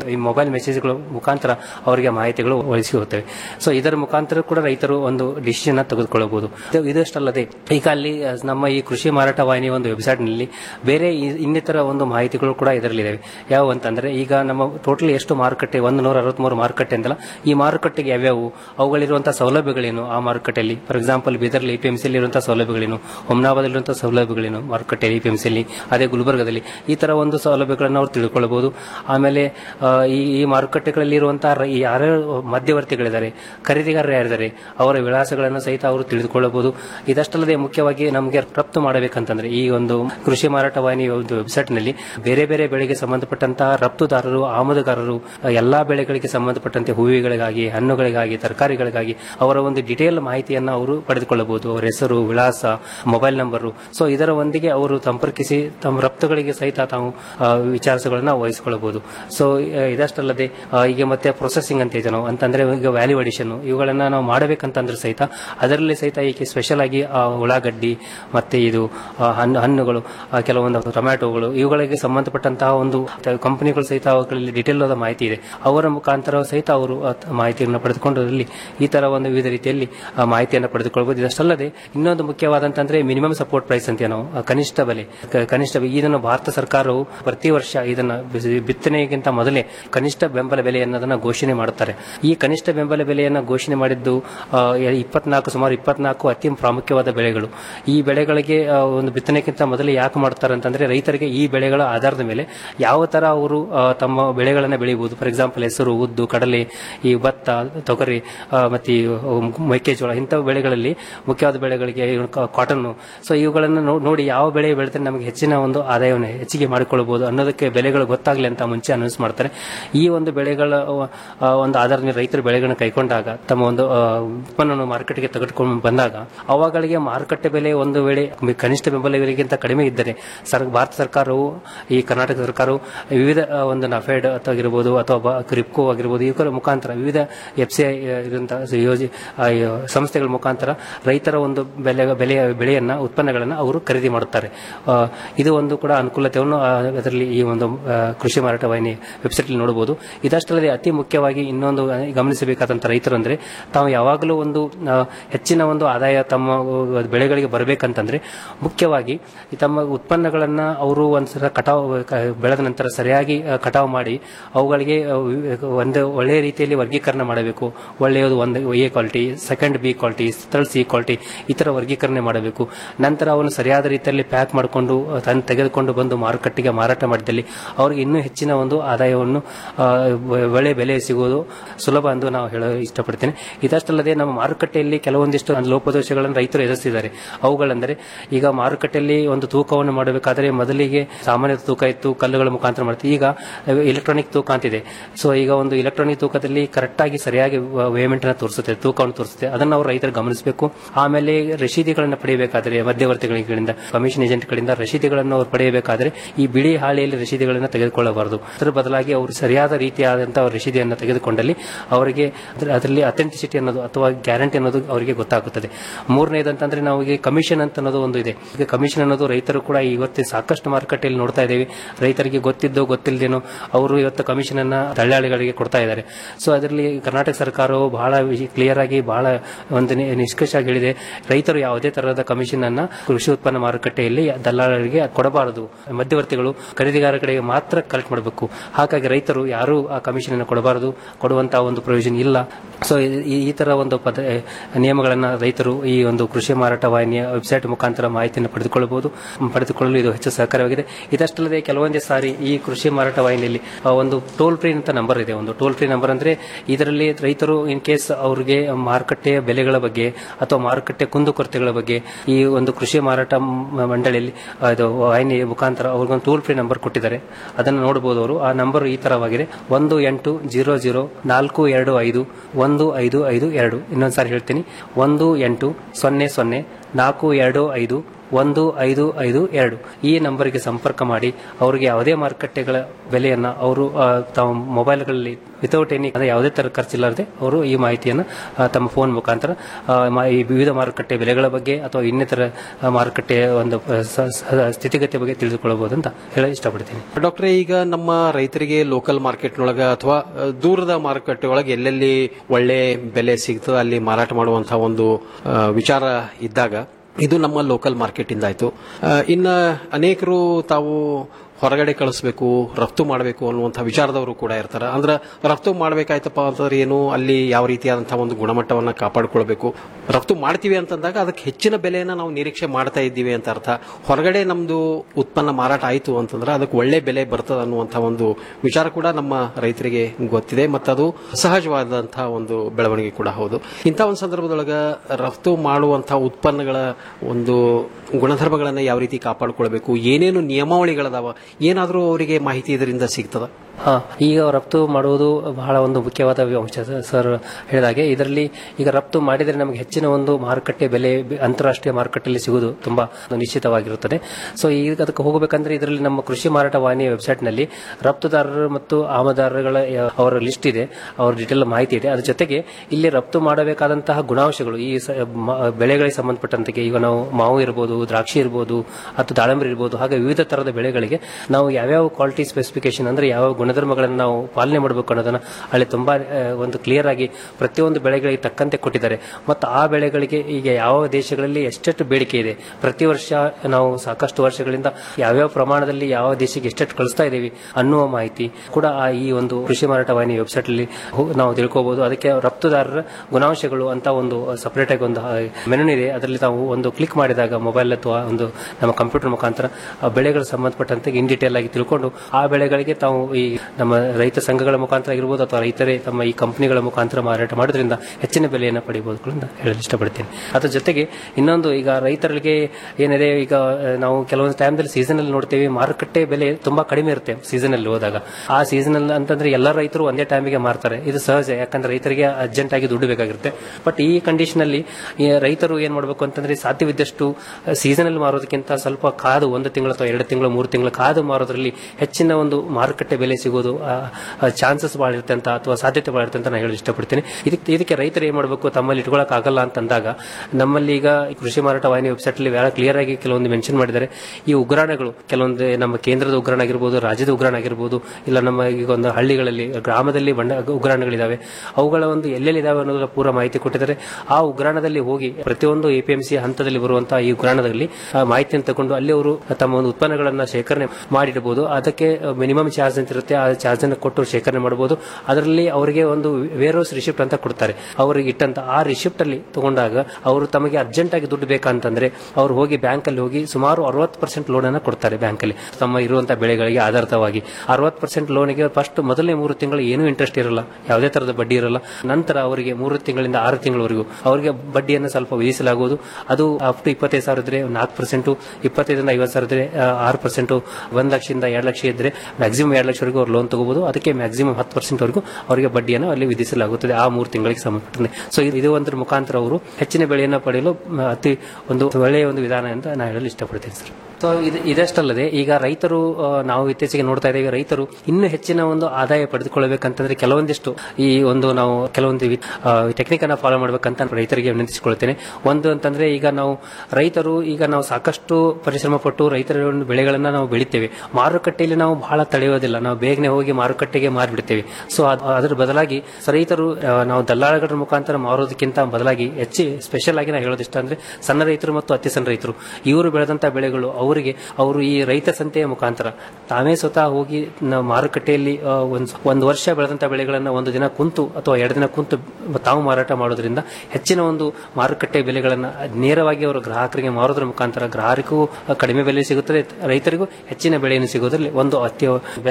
ಈ ಮೊಬೈಲ್ ಮೆಸೇಜ್ಗಳ ಮುಖಾಂತರ ಅವರಿಗೆ ಮಾಹಿತಿಗಳು ಒಳಿಸಿ ಹೋಗ್ತವೆ ಸೊ ಇದರ ಮುಖಾಂತರ ಕೂಡ ರೈತರು ಒಂದು ಡಿಸಿಷನ್ ತೆಗೆದುಕೊಳ್ಳಬಹುದು ಇದು- ಇದಷ್ಟಲ್ಲದೆ ಈಗ ಅಲ್ಲಿ ಅಹ್, ನಮ್ಮ ಈ ಕೃಷಿ ಮಾರಾಟ ವಾಹಿನಿ ಒಂದು ವೆಬ್ಸೈಟ್ ನಲ್ಲಿ ಬೇರೆ ಇ- ಇನ್ನಿತರ ಒಂದು ಮಾಹಿತಿಗಳು ಕೂಡ ಇದರಲ್ಲಿದ್ದಾವೆ ಯಾವ ಅಂತಂದ್ರೆ ಈಗ ನಮ್ಮ ಟೋಟಲ್ ಎಷ್ಟು ಮಾರುಕಟ್ಟೆ ಒಂದು ನೂರ ಅರವತ್ಮೂರು ಮಾರುಕಟ್ಟೆ ಅಂತಲ್ಲ ಈ ಮಾರುಕಟ್ಟೆಗೆ ಯಾವ್ಯಾವು ಅವುಗಳಿರುವಂತಹ ಸೌಲಭ್ಯಗಳೇನು ಆ ಮಾರುಕಟ್ಟೆಯಲ್ಲಿ ಫಾರ್ ಎಕ್ಸಾಂಪಲ್ ಬೀದರ್ಲಿ ಎಪಿಎಂಸಿ ಇರುವಂತಹ ಸೌಲಭ್ಯಗಳೇನು ಹೊಮ್ನಾಬಾದಲ್ಲಿರುವಂತಹ ಸೌಲಭ್ಯಗಳೇನು ಮಾರುಕಟ್ಟೆ ಎಪಿಎಂಸಿಯಲ್ಲಿ ಅದೇ ಗುಲ್ಬರ್ಗದಲ್ಲಿ ಈ ತರ ಒಂದು ಸೌಲಭ್ಯಗಳನ್ನು ಅವರು ತಿಳ್ಕೊಳ್ಳಬಹುದು ಆಮೇಲೆ ಆ, ಈ ಈ ಮಾರುಕಟ್ಟೆಗಳಲ್ಲಿ ಇರುವಂತಹ ರ- ಈ ಯಾರ್ಯಾರು ಮಧ್ಯವರ್ತಿಗಳಿದ್ದಾರೆ ಖರೀದಿಗಾರರು ಯಾರಿದ್ದಾರೆ ಅವರ ವಿಳಾಸಗಳನ್ನು ಸಹಿತ ಅವರು ತಿಳಿದುಕೊಳ್ಳಬಹುದು ಇದಷ್ಟಲ್ಲದೆ ಮುಖ್ಯವಾಗಿ ನಮಗೆ ರಫ್ತು ಮಾಡಬೇಕಂತಂದ್ರೆ ಈ ಒಂದು ಕೃಷಿ ಮಾರಾಟ ವಾಹಿನಿ ಒಂದು ವೆಬ್ಸೈಟ್ ನಲ್ಲಿ ಬೇರೆ ಬೇರೆ ಬೆಳೆಗೆ ಸಂಬಂಧಪಟ್ಟಂತಹ ರಫ್ತುದಾರರು ಆಮದುಗಾರರು ಆ, ಎಲ್ಲಾ ಬೆಳೆಗಳಿಗೆ ಸಂಬಂಧಪಟ್ಟಂತೆ ಹೂವಿಗಳಿಗಾಗಿ ಹಣ್ಣುಗಳಿಗಾಗಿ ತರಕಾರಿಗಳಿಗಾಗಿ ಅವರ ಒಂದು ಡಿಟೇಲ್ ಮಾಹಿತಿಯನ್ನು ಅವರು ಪಡೆದುಕೊಳ್ಳಬಹುದು ಅವರ ಹೆಸರು ವಿಳಾಸ ಮೊಬೈಲ್ ನಂಬರು ಸೊ ಇದರ ಒಂದಿಗೆ ಅವರು ಸಂಪರ್ಕಿಸಿ ತಮ್ಮ ರಫ್ತುಗಳಿಗೆ ಸಹಿತ ತಾವು ಆ, ವಿಚಾರಗಳನ್ನು ವಹಿಸಿಕೊಳ್ಳಬಹುದು ಸೊ ಇದಷ್ಟಲ್ಲದೆ ಆ, ಈಗ ಮತ್ತೆ ಪ್ರೊಸೆಸಿಂಗ್ ಅಂತ ಇದೆ ನಾವು ಅಂತಂದ್ರೆ ಈಗ ವ್ಯಾಲ್ಯೂ ಅಡಿಷನ್ ಇವುಗಳನ್ನ ನಾವು ಮಾಡಬೇಕಂತಂದ್ರೆ ಸಹಿತ ಅದರಲ್ಲಿ ಸಹಿತ ಈಗ ಸ್ಪೆಷಲ್ ಆಗಿ ಆ, ಉಳ್ಳಾಗಡ್ಡಿ ಮತ್ತೆ ಇದು ಆ, ಹಣ್ಣು ಹಣ್ಣುಗಳು ಆ, ಕೆಲವೊಂದು ಟೊಮ್ಯಾಟೊಗಳು ಇವುಗಳಿಗೆ ಸಂಬಂಧಪಟ್ಟಂತಹ ಒಂದು ಕಂಪನಿಗಳು ಸಹಿತ ಅವುಗಳಲ್ಲಿ ಡಿಟೇಲ್ ಆದ ಮಾಹಿತಿ ಇದೆ ಅವರ ಮುಖಾಂತರ ಸಹಿತ ಅವರು ಆ ತ- ಮಾಹಿತಿಯನ್ನು ಪಡೆದುಕೊಂಡು ಅದರಲ್ಲಿ ಈ ತರ ಒಂದು ವಿವಿಧ ರೀತಿಯಲ್ಲಿ ಆ ಮಾಹಿತಿಯನ್ನು ಪಡೆದುಕೊಳ್ಳಬಹುದು ಇದಷ್ಟಲ್ಲದೆ ಇನ್ನೊಂದು ಮುಖ್ಯವಾದಂತಂದ್ರೆ ಮಿನಿಮಮ್ ಸಪೋರ್ಟ್ ಪ್ರೈಸ್ ಅಂತ ನಾವು ಆ ಕನಿಷ್ಠ ಬೆಲೆ ಕ- ಕನಿಷ್ಠ ಬೆಲೆ. ಇದನ್ನು ಭಾರತ ಸರ್ಕಾರವು ಪ್ರತಿ ವರ್ಷ ಇದನ್ನ ಬಿ- ಬಿತ್ತನೆಗಿಂತ ಮೊದಲೇ ಕನಿಷ್ಠ ಬೆಂಬಲ ಬೆಲೆ ಅನ್ನೋದನ್ನ ಘೋಷಣೆ ಮಾಡುತ್ತಾರೆ ಈ ಕನಿಷ್ಠ ಬೆಂಬಲ ಬೆಲೆಯನ್ನು ಘೋಷಣೆ ಮಾಡಿದ್ದು ಆ, ಇಪ್ಪತ್ನಾಲ್ಕು ಸುಮಾರು ಇಪ್ಪತ್ನಾಲ್ಕು ಅತಿ ಪ್ರಾಮುಖ್ಯವಾದ ಬೆಳೆಗಳು ಈ ಬೆಳೆಗಳಿಗೆ ಆ, ಒಂದು ಬಿತ್ತನೆಗಿಂತ ಮೊದಲೇ ಯಾಕೆ ಮಾಡ್ತಾರೆ ಅಂತಂದ್ರೆ ರೈತರಿಗೆ ಈ ಬೆಳೆಗಳ ಆಧಾರದ ಮೇಲೆ ಯಾವ ತರ ಅವರು ಆ, ತಮ್ಮ ಬೆಳೆಗಳನ್ನು ಬೆಳೆಯಬಹುದು ಫಾರ್ ಎಕ್ಸಾಂಪಲ್ ಹೆಸರು ಉದ್ದು ಕಡಲೆ ಈ ಭತ್ತ ತೊಗರಿ ಆ, ಮತ್ತೆ ಈ, ಉಮ್, ಮೆಕ್ಕೆಜೋಳ ಇಂಥ ಬೆಳೆಗಳಲ್ಲಿ ಮುಖ್ಯವಾದ ಬೆಳೆಗಳಿಗೆ ಕಾಟನ್ ಸೊ ಇವುಗಳನ್ನು ನೋ- ನೋಡಿ ಯಾವ ಬೆಳೆ ಬೆಳೆದ್ರೆ ನಮಗೆ ಹೆಚ್ಚಿನ ಒಂದು ಆದಾಯವನ್ನು ಹೆಚ್ಚಿಗೆ ಮಾಡಿಕೊಳ್ಳಬಹುದು ಅನ್ನೋದಕ್ಕೆ ಬೆಲೆಗಳು ಗೊತ್ತಾಗಲಿ ಅಂತ ಮುಂಚೆ ಅನೌನ್ಸ್ ಮಾಡ್ತಾರೆ ಈ ಒಂದು ಬೆಳೆಗಳ ಆ, ಒಂದು ಆಧಾರದ ಮೇಲೆ ರೈತರು ಬೆಳೆಗಳನ್ನು ಕೈಕೊಂಡಾಗ ತಮ್ಮ ಒಂದು ಆ, ಉತ್ಪನ್ನವನ್ನು ಮಾರುಕಟ್ಟೆಗೆ ತೆಗೆದುಕೊಂಡು ಬಂದಾಗ ಅವುಗಳಿಗೆ ಮಾರುಕಟ್ಟೆ ಬೆಲೆ ಒಂದು ವೇಳೆ ಕನಿಷ್ಠ ಬೆಂಬಲ ಬೆಲೆಗಿಂತ ಕಡಿಮೆ ಇದ್ದರೆ ಸರ್ ಭಾರತ ಸರ್ಕಾರವು ಈ ಕರ್ನಾಟಕ ಸರ್ಕಾರವು ವಿವಿಧ ಆ, ಒಂದು ನಫೆಡ್ ಅಥವಾ ಆಗಿರ್ಬೋದು ಅಥವಾ ಬ- ಕ್ರಿಪ್ಕೋ ಆಗಿರ್ಬೋದು ಇವರ ಮುಖಾಂತರ ವಿವಿಧ ಎಫ್ ಸಿ ಐ ಇರುವಂತಹ ಯೋಜಿ ಆ, ಈ ಸಂಸ್ಥೆಗಳ ಮುಖಾಂತರ ರೈತರ ಒಂದು ಬೆಲೆ ಬೆಲೆಯ ಬೆಳೆಯನ್ನ ಉತ್ಪನ್ನಗಳನ್ನು ಅವರು ಖರೀದಿ ಮಾಡುತ್ತಾರೆ ಆ, ಇದು ಒಂದು ಕೂಡ ಅನುಕೂಲತೆಯನ್ನು ಆ, ಅದರಲ್ಲಿ ಈ ಒಂದು ಆ, ಕೃಷಿ ಮಾರಾಟ ವಾಹಿನಿ ವೆಬ್ಸೈಟ್ ಅಲ್ಲಿ ನೋಡಬಹುದು ಇದಷ್ಟಲ್ಲದೆ ಅತಿ ಮುಖ್ಯವಾಗಿ ಇನ್ನೊಂದು ಆ, ಗಮನಿಸಬೇಕಾದಂತ ರೈತರು ಅಂದ್ರೆ ತಾವು ಯಾವಾಗಲೂ ಒಂದು ಆ, ಹೆಚ್ಚಿನ ಒಂದು ಆದಾಯ ತಮ್ಮ ಆ, ಬೆಳೆಗಳಿಗೆ ಬರಬೇಕಂತಂದ್ರೆ ಮುಖ್ಯವಾಗಿ ಈ ತಮ್ಮ ಉತ್ಪನ್ನಗಳನ್ನ ಅವರು ಒಂದ್ಸಲ ಕಟಾವು ಕ- ಬೆಳೆದ ನಂತರ ಸರಿಯಾಗಿ ಆ, ಕಟಾವು ಮಾಡಿ ಅವುಗಳಿಗೆ ಆ, ವಿ- ಒಂದು ಒಳ್ಳೆಯ ರೀತಿಯಲ್ಲಿ ವರ್ಗೀಕರಣ ಮಾಡಬೇಕು ಒಳ್ಳೆಯದು ಒಂದು A quality second B quality third C quality ಈ ತರ ವರ್ಗೀಕರಣ ಮಾಡಬೇಕು ನಂತರ ಅವನು ಸರಿಯಾದ ರೀತಿಯಲ್ಲಿ ಪ್ಯಾಕ್ ಮಾಡಿಕೊಂಡು ತನ್ನ ತೆಗೆದುಕೊಂಡು ಬಂದು ಮಾರುಕಟ್ಟೆಗೆ ಮಾರಾಟ ಮಾಡಿದಲ್ಲಿ ಅವರಿಗೆ ಇನ್ನೂ ಹೆಚ್ಚಿನ ಒಂದು ಆದಾಯವನ್ನು ಆ, ಒ- ಒಳ್ಳೆ ಬೆಲೆ ಸಿಗುವುದು ಸುಲಭ ಎಂದು ನಾವು ಹೇಳಲು ಇಷ್ಟಪಡ್ತೇನೆ ಇದಷ್ಟಲ್ಲದೆ ನಮ್ಮ ಮಾರುಕಟ್ಟೆಯಲ್ಲಿ ಕೆಲವೊಂದಿಷ್ಟು ಲೋಪದೋಷಗಳನ್ನು ರೈತರು ಎದುರಿಸಿದ್ದಾರೆ ಅವುಗಳೆಂದರೆ ಈಗ ಮಾರುಕಟ್ಟೆಯಲ್ಲಿ ಒಂದು ತೂಕವನ್ನು ಮಾಡಬೇಕಾದರೆ ಮೊದಲಿಗೆ ಸಾಮಾನ್ಯ ತೂಕ ಇತ್ತು ಕಲ್ಲುಗಳ ಮುಖಾಂತರ ಮಾಡ್ತೀವಿ ಈಗ ಎಲೆಕ್ಟ್ರಾನಿಕ್ ತೂಕ ಅಂತಿದೆ ಸೊ ಈಗ ಒಂದು ಎಲೆಕ್ಟ್ರಾನಿಕ್ ತೂಕದಲ್ಲಿ ಕರೆಕ್ಟ್ ಆಗಿ ಸರಿಯಾಗಿ ವೇಮೆಂಟ್ ಅನ್ನು ತೋರಿಸುತ್ತೆ ತೂಕವನ್ನು ತೋರಿಸುತ್ತೆ ಅದನ್ನು ನಾವು ರೈತರು ಗಮನಿಸಬೇಕು ಆಮೇಲೆ ರಶೀದಿಗಳನ್ನು ಪಡೆಯಬೇಕಾದರೆ ಮಧ್ಯವರ್ತಿಗಳಿಂದ ಕಮಿಷನ್ ಏಜೆಂಟ್ಗಳಿಂದ ರಶೀದಿಗಳನ್ನು ಅವರು ಪಡೆಯಬೇಕಾದರೆ ಈ ಬಿಳಿ ಹಾಳೆಯಲ್ಲಿ ರಶೀದಿಗಳನ್ನು ತೆಗೆದುಕೊಳ್ಳಬಾರದು ಅದರ ಬದಲಾಗಿ ಅವರು ಸರಿಯಾದ ರೀತಿಯಾದಂತಹ ರಶೀದಿಯನ್ನು ತೆಗೆದುಕೊಂಡಲ್ಲಿ ಅವರಿಗೆ ಅದ್ರ- ಅದರಲ್ಲಿ ಅಥೆಂಟಿಸಿಟಿ ಅನ್ನೋದು ಅಥವಾ ಗ್ಯಾರಂಟಿ ಅನ್ನೋದು ಅವರಿಗೆ ಗೊತ್ತಾಗುತ್ತದೆ ಮೂರನೇದಂತಂದ್ರೆ ನಾವು ಈಗ ಕಮಿಷನ್ ಅಂತ ಅನ್ನೋದು ಒಂದು ಇದೆ ಈಗ ಕಮಿಷನ್ ಅನ್ನೋದು ರೈತರು ಕೂಡ ಇವತ್ತಿನ ಸಾಕಷ್ಟು ಮಾರುಕಟ್ಟೆಯಲ್ಲಿ ನೋಡ್ತಾ ಇದ್ದೇವೆ ರೈತರಿಗೆ ಗೊತ್ತಿದ್ದೋ ಗೊತ್ತಿಲ್ಲದೇನೋ ಅವರು ಇವತ್ತು ಕಮಿಷನ್ ಅನ್ನ ದಳ್ಳಾಳಿಗಳಿಗೆ ಕೊಡ್ತಾ ಇದ್ದಾರೆ ಸೊ ಅದರಲ್ಲಿ ಕರ್ನಾಟಕ ಸರ್ಕಾರವು ಬಹಳ ಕ್ಲಿಯರ್ ಆಗಿ ಬಹಳ ಒಂದು ನಿ- ನಿಷ್ಕರ್ಷವಾಗಿ ಹೇಳಿದೆ ರೈತರು ಯಾವುದೇ ತರಹದ ಕಮಿಷನ್ ಅನ್ನ ಕೃಷಿ ಉತ್ಪನ್ನ ಮಾರುಕಟ್ಟೆಯಲ್ಲಿ ದಲ್ಲಾಳರಿಗೆ ಕೊಡಬಾರದು ಮಧ್ಯವರ್ತಿಗಳು ಖರೀದಿಗಾರ ಕಡೆಗೆ ಮಾತ್ರ ಕಲೆಕ್ಟ್ ಮಾಡಬೇಕು ಹಾಗಾಗಿ ರೈತರು ಯಾರು ಆ ಕಮಿಷನ್ ಅನ್ನು ಕೊಡಬಾರದು ಕೊಡುವಂತಹ ಒಂದು ಪ್ರೊವಿಷನ್ ಇಲ್ಲ ಸೊ ಈ ಈ ತರ ಒಂದು ಪದ ನಿಯಮಗಳನ್ನ ರೈತರು ಈ ಒಂದು ಕೃಷಿ ಮಾರಾಟ ವಾಹಿನಿಯ ವೆಬ್ಸೈಟ್ ಮುಖಾಂತರ ಮಾಹಿತಿಯನ್ನು ಪಡೆದುಕೊಳ್ಳಬಹುದು ಪಡೆದುಕೊಳ್ಳಲು ಇದು ಹೆಚ್ಚು ಸಹಕಾರವಾಗಿದೆ ಇದಷ್ಟಲ್ಲದೆ ಕೆಲವೊಂದೇ ಸಾರಿ ಈ ಕೃಷಿ ಮಾರಾಟ ವಾಹಿನಿಯಲ್ಲಿ ಆ, ಒಂದು ಟೋಲ್ ಫ್ರೀ ಅಂತ ನಂಬರ್ ಇದೆ ಒಂದು ಟೋಲ್ ಫ್ರೀ ನಂಬರ್ ಅಂದ್ರೆ ಇದರಲ್ಲಿ ರೈತರು ಇನ್ ಕೇಸ್ ಅವರಿಗೆ ಮಾರುಕಟ್ಟೆಯ ಬೆಲೆಗಳ ಬಗ್ಗೆ ಅಥವಾ ಮಾರುಕಟ್ಟೆ ಕುಂದುಕೊರತೆಗಳ ಬಗ್ಗೆ ಈ ಒಂದು ಕೃಷಿ ಮಾರಾಟ ಮ- ಮಂಡಳಿಯಲ್ಲಿ ಆ, ಇದು ವಾಹಿನಿ ಮುಖಾಂತರ ಅವ್ರಿಗೊಂದು ಟೋಲ್ ಫ್ರೀ ನಂಬರ್ ಕೊಟ್ಟಿದ್ದಾರೆ ಅದನ್ನು ನೋಡಬಹುದು ಅವರು ಆ ನಂಬರ್ ಈ ತರವಾಗಿದೆ ಒಂದು ಎಂಟು ಜೀರೋ ಜೀರೋ ನಾಲ್ಕು ಎರಡು ಐದು ಒಂದು ಐದು ಐದು ಎರಡು ಇನ್ನೊಂದ್ಸಾರಿ ಹೇಳ್ತೀನಿ ಒಂದು ಎಂಟು ಸೊನ್ನೆ ಸೊನ್ನೆ ನಾಲ್ಕು ಎರಡು ಐದು ಒಂದು ಐದು ಐದು ಎರಡು ಈ ನಂಬರ್ಗೆ ಸಂಪರ್ಕ ಮಾಡಿ ಅವರಿಗೆ ಯಾವುದೇ ಮಾರುಕಟ್ಟೆಗಳ ಬೆಲೆಯನ್ನ ಅವರು ಆ, ತಮ್ಮ ಮೊಬೈಲ್ಗಳಲ್ಲಿ ವಿತೌಟ್ ಎನಿ ಅಂದ್ರೆ ಯಾವುದೇ ತರ ಖರ್ಚಿಲ್ಲದೆ ಅವರು ಈ ಮಾಹಿತಿಯನ್ನು ಆ, ತಮ್ಮ ಫೋನ್ ಮುಖಾಂತರ ಆ, ಮಾ- ಈ ವಿವಿಧ ಮಾರುಕಟ್ಟೆ ಬೆಲೆಗಳ ಬಗ್ಗೆ ಅಥವಾ ಇನ್ನಿತರ ಆ, ಮಾರುಕಟ್ಟೆಯ ಒಂದು ಆ, ಸ- ಸ- ಸ್ಥಿತಿಗತಿ ಬಗ್ಗೆ ತಿಳಿದುಕೊಳ್ಳಬಹುದು ಅಂತ ಹೇಳ ಇಷ್ಟಪಡ್ತೀನಿ ಡಾಕ್ಟ್ರೆ ಈಗ ನಮ್ಮ ರೈತರಿಗೆ ಲೋಕಲ್ ಮಾರ್ಕೆಟ್ನೊಳಗ ಅಥವಾ ಅ, ದೂರದ ಮಾರುಕಟ್ಟೆ ಒಳಗೆ ಎಲ್ಲೆಲ್ಲಿ ಒಳ್ಳೆ ಬೆಲೆ ಸಿಗ್ತದೆ ಅಲ್ಲಿ ಮಾರಾಟ ಮಾಡುವಂತಹ ಒಂದು ಅ, ವಿಚಾರ ಇದ್ದಾಗ ಇದು ನಮ್ಮ ಲೋಕಲ್ ಮಾರ್ಕೆಟ್ ಇಂದ ಆಯ್ತು ಅ, ಇನ್ನ ಅನೇಕರು ತಾವು ಹೊರಗಡೆ ಕಳಿಸ್ಬೇಕು ರಫ್ತು ಮಾಡಬೇಕು ಅನ್ನುವಂಥ ವಿಚಾರದವರು ಕೂಡ ಇರ್ತಾರೆ ಅಂದ್ರೆ ರಫ್ತು ಮಾಡಬೇಕಾಯ್ತಪ್ಪ ಅಂತಂದ್ರೆ ಏನು ಅಲ್ಲಿ ಯಾವ ರೀತಿಯಾದಂತಹ ಒಂದು ಗುಣಮಟ್ಟವನ್ನ ಕಾಪಾಡಿಕೊಳ್ಬೇಕು ರಫ್ತು ಮಾಡ್ತೀವಿ ಅಂತಂದಾಗ ಅದಕ್ಕೆ ಹೆಚ್ಚಿನ ಬೆಲೆಯನ್ನ ನಾವು ನಿರೀಕ್ಷೆ ಮಾಡ್ತಾ ಇದ್ದೀವಿ ಅಂತ ಅರ್ಥ ಹೊರಗಡೆ ನಮ್ದು ಉತ್ಪನ್ನ ಮಾರಾಟ ಆಯಿತು ಅಂತಂದ್ರೆ ಅದಕ್ಕೆ ಒಳ್ಳೆ ಬೆಲೆ ಬರ್ತದೆ ಅನ್ನುವಂಥ ಒಂದು ವಿಚಾರ ಕೂಡ ನಮ್ಮ ರೈತರಿಗೆ ಗೊತ್ತಿದೆ ಮತ್ತು ಅದು ಸಹಜವಾದಂತಹ ಒಂದು ಬೆಳವಣಿಗೆ ಕೂಡ ಹೌದು ಇಂಥ ಒಂದು ಸಂದರ್ಭದೊಳಗ ರಫ್ತು ಮಾಡುವಂತಹ ಉತ್ಪನ್ನಗಳ ಒಂದು ಗುಣಧರ್ಮಗಳನ್ನ ಯಾವ ರೀತಿ ಕಾಪಾಡಿಕೊಳ್ಬೇಕು ಏನೇನು ನಿಯಮಾವಳಿಗಳದಾವ ಏನಾದರೂ ಅವರಿಗೆ ಮಾಹಿತಿ ಇದರಿಂದ ಸಿಗ್ತದ ಹಾ ಈಗ ರಫ್ತು ಮಾಡುವುದು ಬಹಳ ಒಂದು ಮುಖ್ಯವಾದ ಅಂಶ ಸರ್ ಹೇಳಿದಾಗೆ ಇದರಲ್ಲಿ ಈಗ ರಫ್ತು ಮಾಡಿದರೆ ನಮಗೆ ಹೆಚ್ಚಿನ ಒಂದು ಮಾರುಕಟ್ಟೆ ಬೆಲೆ ಬೆ- ಅಂತಾರಾಷ್ಟ್ರೀಯ ಮಾರುಕಟ್ಟೆಯಲ್ಲಿ ಸಿಗುವುದು ತುಂಬಾ ನಿಶ್ಚಿತವಾಗಿರುತ್ತದೆ ಸೊ ಈಗ ಅದಕ್ಕೆ ಹೋಗಬೇಕಂದ್ರೆ ಇದರಲ್ಲಿ ನಮ್ಮ ಕೃಷಿ ಮಾರಾಟ ವಾಹಿನಿಯ ವೆಬ್ಸೈಟ್ ನಲ್ಲಿ ರಫ್ತುದಾರರು ಮತ್ತು ಆಮದಾರರುಗಳ ಯ- ಅವರ ಲಿಸ್ಟ್ ಇದೆ ಅವರ ಡೀಟೇಲ್ ಮಾಹಿತಿ ಇದೆ ಅದ್ರ ಜೊತೆಗೆ ಇಲ್ಲಿ ರಫ್ತು ಮಾಡಬೇಕಾದಂತಹ ಗುಣಾಂಶಗಳು ಈ ಸ- ಮ- ಬೆಳೆಗಳಿಗೆ ಸಂಬಂಧಪಟ್ಟಂತೆ ಈಗ ನಾವು ಮಾವು ಇರಬಹುದು ದ್ರಾಕ್ಷಿ ಇರಬಹುದು ಅಥವಾ ದಾಳಿಂಬರಿ ಇರಬಹುದು ಹಾಗೆ ವಿವಿಧ ತರದ ಬೆಳೆಗಳಿಗೆ ನಾವು ಯಾವ್ಯಾವ ಕ್ವಾಲಿಟಿ ಸ್ಪೆಸಿಫಿಕೇಶನ್ ಅಂದ್ರೆ ಯಾವ ಗುಣಧರ್ಮಗಳನ್ನು ನಾವು ಪಾಲನೆ ಮಾಡಬೇಕು ಅನ್ನೋದನ್ನ ಅಲ್ಲಿ ತುಂಬಾ ಆ, ಒಂದು ಕ್ಲಿಯರ್ ಆಗಿ ಪ್ರತಿಯೊಂದು ಬೆಳೆಗಳಿಗೆ ತಕ್ಕಂತೆ ಕೊಟ್ಟಿದ್ದಾರೆ ಮತ್ತು ಆ ಬೆಳೆಗಳಿಗೆ ಈಗ ಯಾವ ದೇಶಗಳಲ್ಲಿ ಎಷ್ಟೆಷ್ಟು ಬೇಡಿಕೆ ಇದೆ ಪ್ರತಿ ವರ್ಷ ನಾವು ಸಾಕಷ್ಟು ವರ್ಷಗಳಿಂದ ಯಾವ್ಯಾವ ಪ್ರಮಾಣದಲ್ಲಿ ಯಾವ ದೇಶಕ್ಕೆ ಎಷ್ಟೆಷ್ಟು ಕಳಿಸ್ತಾ ಇದ್ದೀವಿ ಅನ್ನುವ ಮಾಹಿತಿ ಕೂಡ ಆ ಈ ಒಂದು ಕೃಷಿ ಮಾರಾಟ ವಾಹಿನಿ ವೆಬ್ಸೈಟ್ ಅಲ್ಲಿ ಹೋ- ನಾವು ತಿಳ್ಕೋಬಹುದು ಅದಕ್ಕೆ ರಫ್ತುದಾರರ ಗುಣಾಂಶಗಳು ಅಂತ ಒಂದು ಸಪರೇಟ್ ಆಗಿ ಒಂದು ಮೆನು ಇದೆ ಅದರಲ್ಲಿ ನಾವು ಒಂದು ಕ್ಲಿಕ್ ಮಾಡಿದಾಗ ಮೊಬೈಲ್ ಅಥವಾ ಒಂದು ನಮ್ಮ ಕಂಪ್ಯೂಟರ್ ಮುಖಾಂತರ ಆ ಬೆಳೆಗಳು ಸಂಬಂಧಪಟ್ಟಂತೆ ಇನ್ ಡೀಟೇಲ್ ಆಗಿ ತಿಳ್ಕೊಂಡು ಆ ಬೆಳೆಗಳಿಗೆ ತಾವು ಈ ನಮ್ಮ ರೈತ ಸಂಘಗಳ ಮುಖಾಂತರ ಆಗಿರ್ಬೋದು ಅಥವಾ ರೈತರೇ ತಮ್ಮ ಈ ಕಂಪನಿಗಳ ಮುಖಾಂತರ ಮಾರಾಟ ಮಾಡೋದ್ರಿಂದ ಹೆಚ್ಚಿನ ಬೆಲೆಯನ್ನು ಪಡಿಬಹುದು ಅಂತ ಹೇಳಲು ಇಷ್ಟಪಡ್ತೇನೆ ಅದ್ರ ಜೊತೆಗೆ ಇನ್ನೊಂದು ಈಗ ರೈತರಿಗೆ ಏನಿದೆ ಈಗ ಆ, ನಾವು ಕೆಲವೊಂದು ಟೈಮ್ದಲ್ಲಿ ಸೀಸನ್ ಅಲ್ಲಿ ನೋಡ್ತೇವೆ ಮಾರುಕಟ್ಟೆ ಬೆಲೆ ತುಂಬಾ ಕಡಿಮೆ ಇರುತ್ತೆ ಸೀಸನ್ ಅಲ್ಲಿ ಹೋದಾಗ ಆ ಸೀಸನ್ ಅಲ್ಲಿ ಅಂತಂದ್ರೆ ಎಲ್ಲ ರೈತರು ಒಂದೇ ಟೈಮಿಗೆ ಮಾರ್ತಾರೆ ಇದು ಸಹಜ ಯಾಕಂದ್ರೆ ರೈತರಿಗೆ ಅರ್ಜೆಂಟ್ ಆಗಿ ದುಡ್ಡು ಬೇಕಾಗಿರುತ್ತೆ ಬಟ್ ಈ ಕಂಡೀಷನ್ ಅಲ್ಲಿ ಈ ರೈತರು ಏನ್ ಮಾಡಬೇಕು ಅಂತಂದ್ರೆ ಸಾಧ್ಯವಿದ್ದಷ್ಟು ಸೀಸನ್ ಅಲ್ಲಿ ಮಾರೋದಕ್ಕಿಂತ ಸ್ವಲ್ಪ ಕಾದು ಒಂದು ತಿಂಗಳು ಅಥವಾ ಎರಡು ತಿಂಗಳು ಮೂರು ತಿಂಗಳು ಕಾದು ಮಾರೋದ್ರಲ್ಲಿ ಹೆಚ್ಚಿನ ಒಂದು ಮಾರುಕಟ್ಟೆ ಬೆಲೆ ಸಿಗೋದು ಚಾನ್ಸಸ್ ಬಹಳ ಇರುತ್ತೆ ಅಂತ ಅಥವಾ ಸಾಧ್ಯತೆ ಬಹಳ ಇರುತ್ತೆ ಅಂತ ನಾನು ಹೇಳಲು ಇಷ್ಟಪಡ್ತೀನಿ ಇದಕ್ಕೆ ಇದಕ್ಕೆ ರೈತರು ಏನ್ ಮಾಡಬೇಕು ತಮ್ಮಲ್ಲಿ ಇಟ್ಕೊಳಕ್ ಆಗಲ್ಲ ಅಂತಂದಾಗ ನಮ್ಮಲ್ಲಿ ಈಗ ಈ ಕೃಷಿ ಮಾರಾಟ ವಾಹಿನಿ ವೆಬ್ಸೈಟ್ ಅಲ್ಲಿ ಬಹಳ ಕ್ಲಿಯರ್ ಆಗಿ ಕೆಲವೊಂದು ಮೆನ್ಷನ್ ಮಾಡಿದ್ದಾರೆ ಈ ಉಗ್ರಾಣಗಳು ಕೆಲವೊಂದು ನಮ್ಮ ಕೇಂದ್ರದ ಉಗ್ರಾಣ ಆಗಿರ್ಬೋದು ರಾಜ್ಯದ ಉಗ್ರಾಣ ಆಗಿರ್ಬೋದು ಇಲ್ಲ ನಮ್ಮ ಈಗ ಒಂದು ಹಳ್ಳಿಗಳಲ್ಲಿ ಗ್ರಾಮದಲ್ಲಿ ಬಂಡ ಉಗ್ರಾಣಗಳಿದಾವೆ ಅವುಗಳ ಒಂದು ಎಲ್ಲೆಲ್ಲಿ ಇದಾವೆ ಅನ್ನೋದರ ಪೂರ ಮಾಹಿತಿ ಕೊಟ್ಟಿದ್ದಾರೆ ಆ ಉಗ್ರಾಣದಲ್ಲಿ ಹೋಗಿ ಪ್ರತಿಯೊಂದು ಎಪಿಎಂಸಿ ಹಂತದಲ್ಲಿ ಬರುವಂತಹ ಈ ಉಗ್ರಾಣದಲ್ಲಿ ಆ ಮಾಹಿತಿಯನ್ನು ತಗೊಂಡು ಅಲ್ಲಿ ಅವರು ತಮ್ಮ ಒಂದು ಉತ್ಪನ್ನಗಳನ್ನ ಶೇಖರಣೆ ಮಾಡಿಡಬಹುದು ಅದಕ್ಕೆ ಮಿನಿಮಮ್ ಚಾರ್ಜ್ ಅಂತ ಇರುತ್ತೆ ಆ ಚಾರ್ಜ್ ಅನ್ನು ಕೊಟ್ಟು ಶೇಖರಣೆ ಮಾಡಬಹುದು ಅದರಲ್ಲಿ ಅವರಿಗೆ ಒಂದು ವೇರ್ ಹೌಸ್ ರಿಸಿಪ್ಟ್ ಅಂತ ಕೊಡ್ತಾರೆ ಅವರಿಗೆ ಇಟ್ಟಂತ ಆ ರಿಸಿಪ್ಟ್ ಅಲ್ಲಿ ತಗೊಂಡಾಗ ಅವರು ತಮಗೆ ಅರ್ಜೆಂಟ್ ಆಗಿ ದುಡ್ಡು ಬೇಕಂತಂದ್ರೆ ಅವ್ರು ಹೋಗಿ ಬ್ಯಾಂಕ್ ಅಲ್ಲಿ ಹೋಗಿ ಸುಮಾರು ಅರವತ್ತು ಪರ್ಸೆಂಟ್ ಲೋನ್ ಅನ್ನ ಕೊಡ್ತಾರೆ ಬ್ಯಾಂಕ್ ಅಲ್ಲಿ ತಮ್ಮ ಇರುವಂತಹ ಬೆಳೆಗಳಿಗೆ ಆಧಾರಿತವಾಗಿ ಅರವತ್ತು ಪರ್ಸೆಂಟ್ ಲೋನ್ಗೆ ಫಸ್ಟ್ ಮೊದಲನೇ ಮೂರು ತಿಂಗಳು ಏನೂ ಇಂಟ್ರೆಸ್ಟ್ ಇರಲ್ಲ ಯಾವುದೇ ತರದ ಬಡ್ಡಿ ಇರಲ್ಲ ನಂತರ ಅವರಿಗೆ ಮೂರು ತಿಂಗಳಿಂದ ಆರು ತಿಂಗಳವರೆಗೂ ಅವರಿಗೆ ಬಡ್ಡಿಯನ್ನು ಸ್ವಲ್ಪ ವಿಧಿಸಲಾಗುವುದು ಅದು ಅಪ್ ಟು ಇಪ್ಪತ್ತೈದು ಸಾವಿರ ಇದ್ರೆ ನಾಲ್ಕು ಪರ್ಸೆಂಟ್ ಇಪ್ಪತ್ತೈದರಿಂದ ಐವತ್ತು ಸಾವಿರ ಇದ್ರೆ ಆ, ಆರು ಪರ್ಸೆಂಟ್ ಒಂದ್ ಲಕ್ಷದಿಂದ ಎರಡು ಲಕ್ಷ ಇದ್ರೆ ಮ್ಯಾಕ್ಸಿಮಮ್ ಎರಡು ಲಕ್ಷವರೆಗೂ ಅವ್ರು ಲೋನ್ ತಗೋಬಹುದು ಅದಕ್ಕೆ ಮ್ಯಾಕ್ಸಿಮಮ್ ಹತ್ತು ಪರ್ಸೆಂಟ್ ವರೆಗೂ ಅವರಿಗೆ ಬಡ್ಡಿಯನ್ನು ಅಲ್ಲಿ ವಿಧಿಸಲಾಗುತ್ತದೆ ಆ ಮೂರು ತಿಂಗಳಿಗೆ ಸಂಬಂಧಪಟ್ಟಂತೆ ಸೊ ಇದು ಒಂದ್ರ ಮುಖಾಂತರ ಅವರು ಹೆಚ್ಚಿನ ಬೆಳೆಯನ್ನು ಪಡೆಯಲು ಮ, ಅತಿ ಒಂದು ಒಳ್ಳೆಯ ಒಂದು ವಿಧಾನ ಅಂತ ನಾನು ಹೇಳಲು ಇಷ್ಟಪಡ್ತೀನಿ ಸರ್ ಸೊ ಇದು ಇದಷ್ಟಲ್ಲದೆ ಈಗ ರೈತರು ಆ, ನಾವು ಇತ್ತೀಚೆಗೆ ನೋಡ್ತಾ ಇದ್ದೇವೆ ರೈತರು ಇನ್ನೂ ಹೆಚ್ಚಿನ ಒಂದು ಆದಾಯ ಪಡೆದುಕೊಳ್ಳಬೇಕಂತಂದ್ರೆ ಕೆಲವೊಂದಿಷ್ಟು ಈ ಒಂದು ನಾವು ಕೆಲವೊಂದು ಟೆಕ್ನಿಕ್ ಅನ್ನ ಫಾಲೋ ಮಾಡಬೇಕಂತ ರೈತರಿಗೆ ವಿನಂತಿಸಿಕೊಳ್ತೇನೆ ಒಂದು ಅಂತಂದ್ರೆ ಈಗ ನಾವು ರೈತರು ಈಗ ನಾವು ಸಾಕಷ್ಟು ಪರಿಶ್ರಮ ಪಟ್ಟು ರೈತರ ಒಂದು ಬೆಳೆಗಳನ್ನ ನಾವು ಬೆಳಿತೇವೆ ಮಾರುಕಟ್ಟೆಯಲ್ಲಿ ನಾವು ಬಹಳ ತಡೆಯೋದಿಲ್ಲ ನಾವು ಬೇಗನೆ ಹೋಗಿ ಮಾರುಕಟ್ಟೆಗೆ ಮಾರಿಬಿಡ್ತೇವೆ ಸೊ ಅದರ ಬದಲಾಗಿ ರೈತರು ಆ, ನಾವು ದಲ್ಲಾಳಗಳ ಮುಖಾಂತರ ಮಾರೋದಕ್ಕಿಂತ ಬದಲಾಗಿ ಹೆಚ್ಚು ಸ್ಪೆಷಲ್ ಆಗಿ ನಾವು ಹೇಳೋದಿಷ್ಟ ಅಂದ್ರೆ ಸಣ್ಣ ರೈತರು ಮತ್ತು ಅತಿ ಸಣ್ಣ ರೈತರು ಇವರು ಬೆಳೆದಂತ ಬೆಳೆಗಳು ಅವರಿಗೆ ಅವರು ಈ ರೈತ ಸಂತೆಯ ಮುಖಾಂತರ ತಾವೇ ಸ್ವತಃ ಹೋಗಿ ನಾವು ಮಾರುಕಟ್ಟೆಯಲ್ಲಿ ಆ, ಒಂದ್ ಒಂದು ವರ್ಷ ಬೆಳೆದಂತ ಬೆಳೆಗಳನ್ನ ಒಂದು ದಿನ ಕುಂತು ಅಥವಾ ಎರಡು ದಿನ ಕುಂತು ತಾವು ಮಾರಾಟ ಮಾಡೋದ್ರಿಂದ ಹೆಚ್ಚಿನ ಒಂದು ಮಾರುಕಟ್ಟೆ ಬೆಲೆಗಳನ್ನ ನೇರವಾಗಿ ಅವರು ಗ್ರಾಹಕರಿಗೆ ಮಾರೋದ್ರ ಮುಖಾಂತರ ಗ್ರಾಹಕರಿಗೂ ಕಡಿಮೆ ಬೆಲೆ ಸಿಗುತ್ತದೆ ರೈತರಿಗೂ ಹೆಚ್ಚಿನ ಬೆಳೆಯನ್ನು ಸಿಗೋದ್ರಲ್ಲಿ ಒಂದು ಅತ್ಯ ಬೆಸ್ಟ್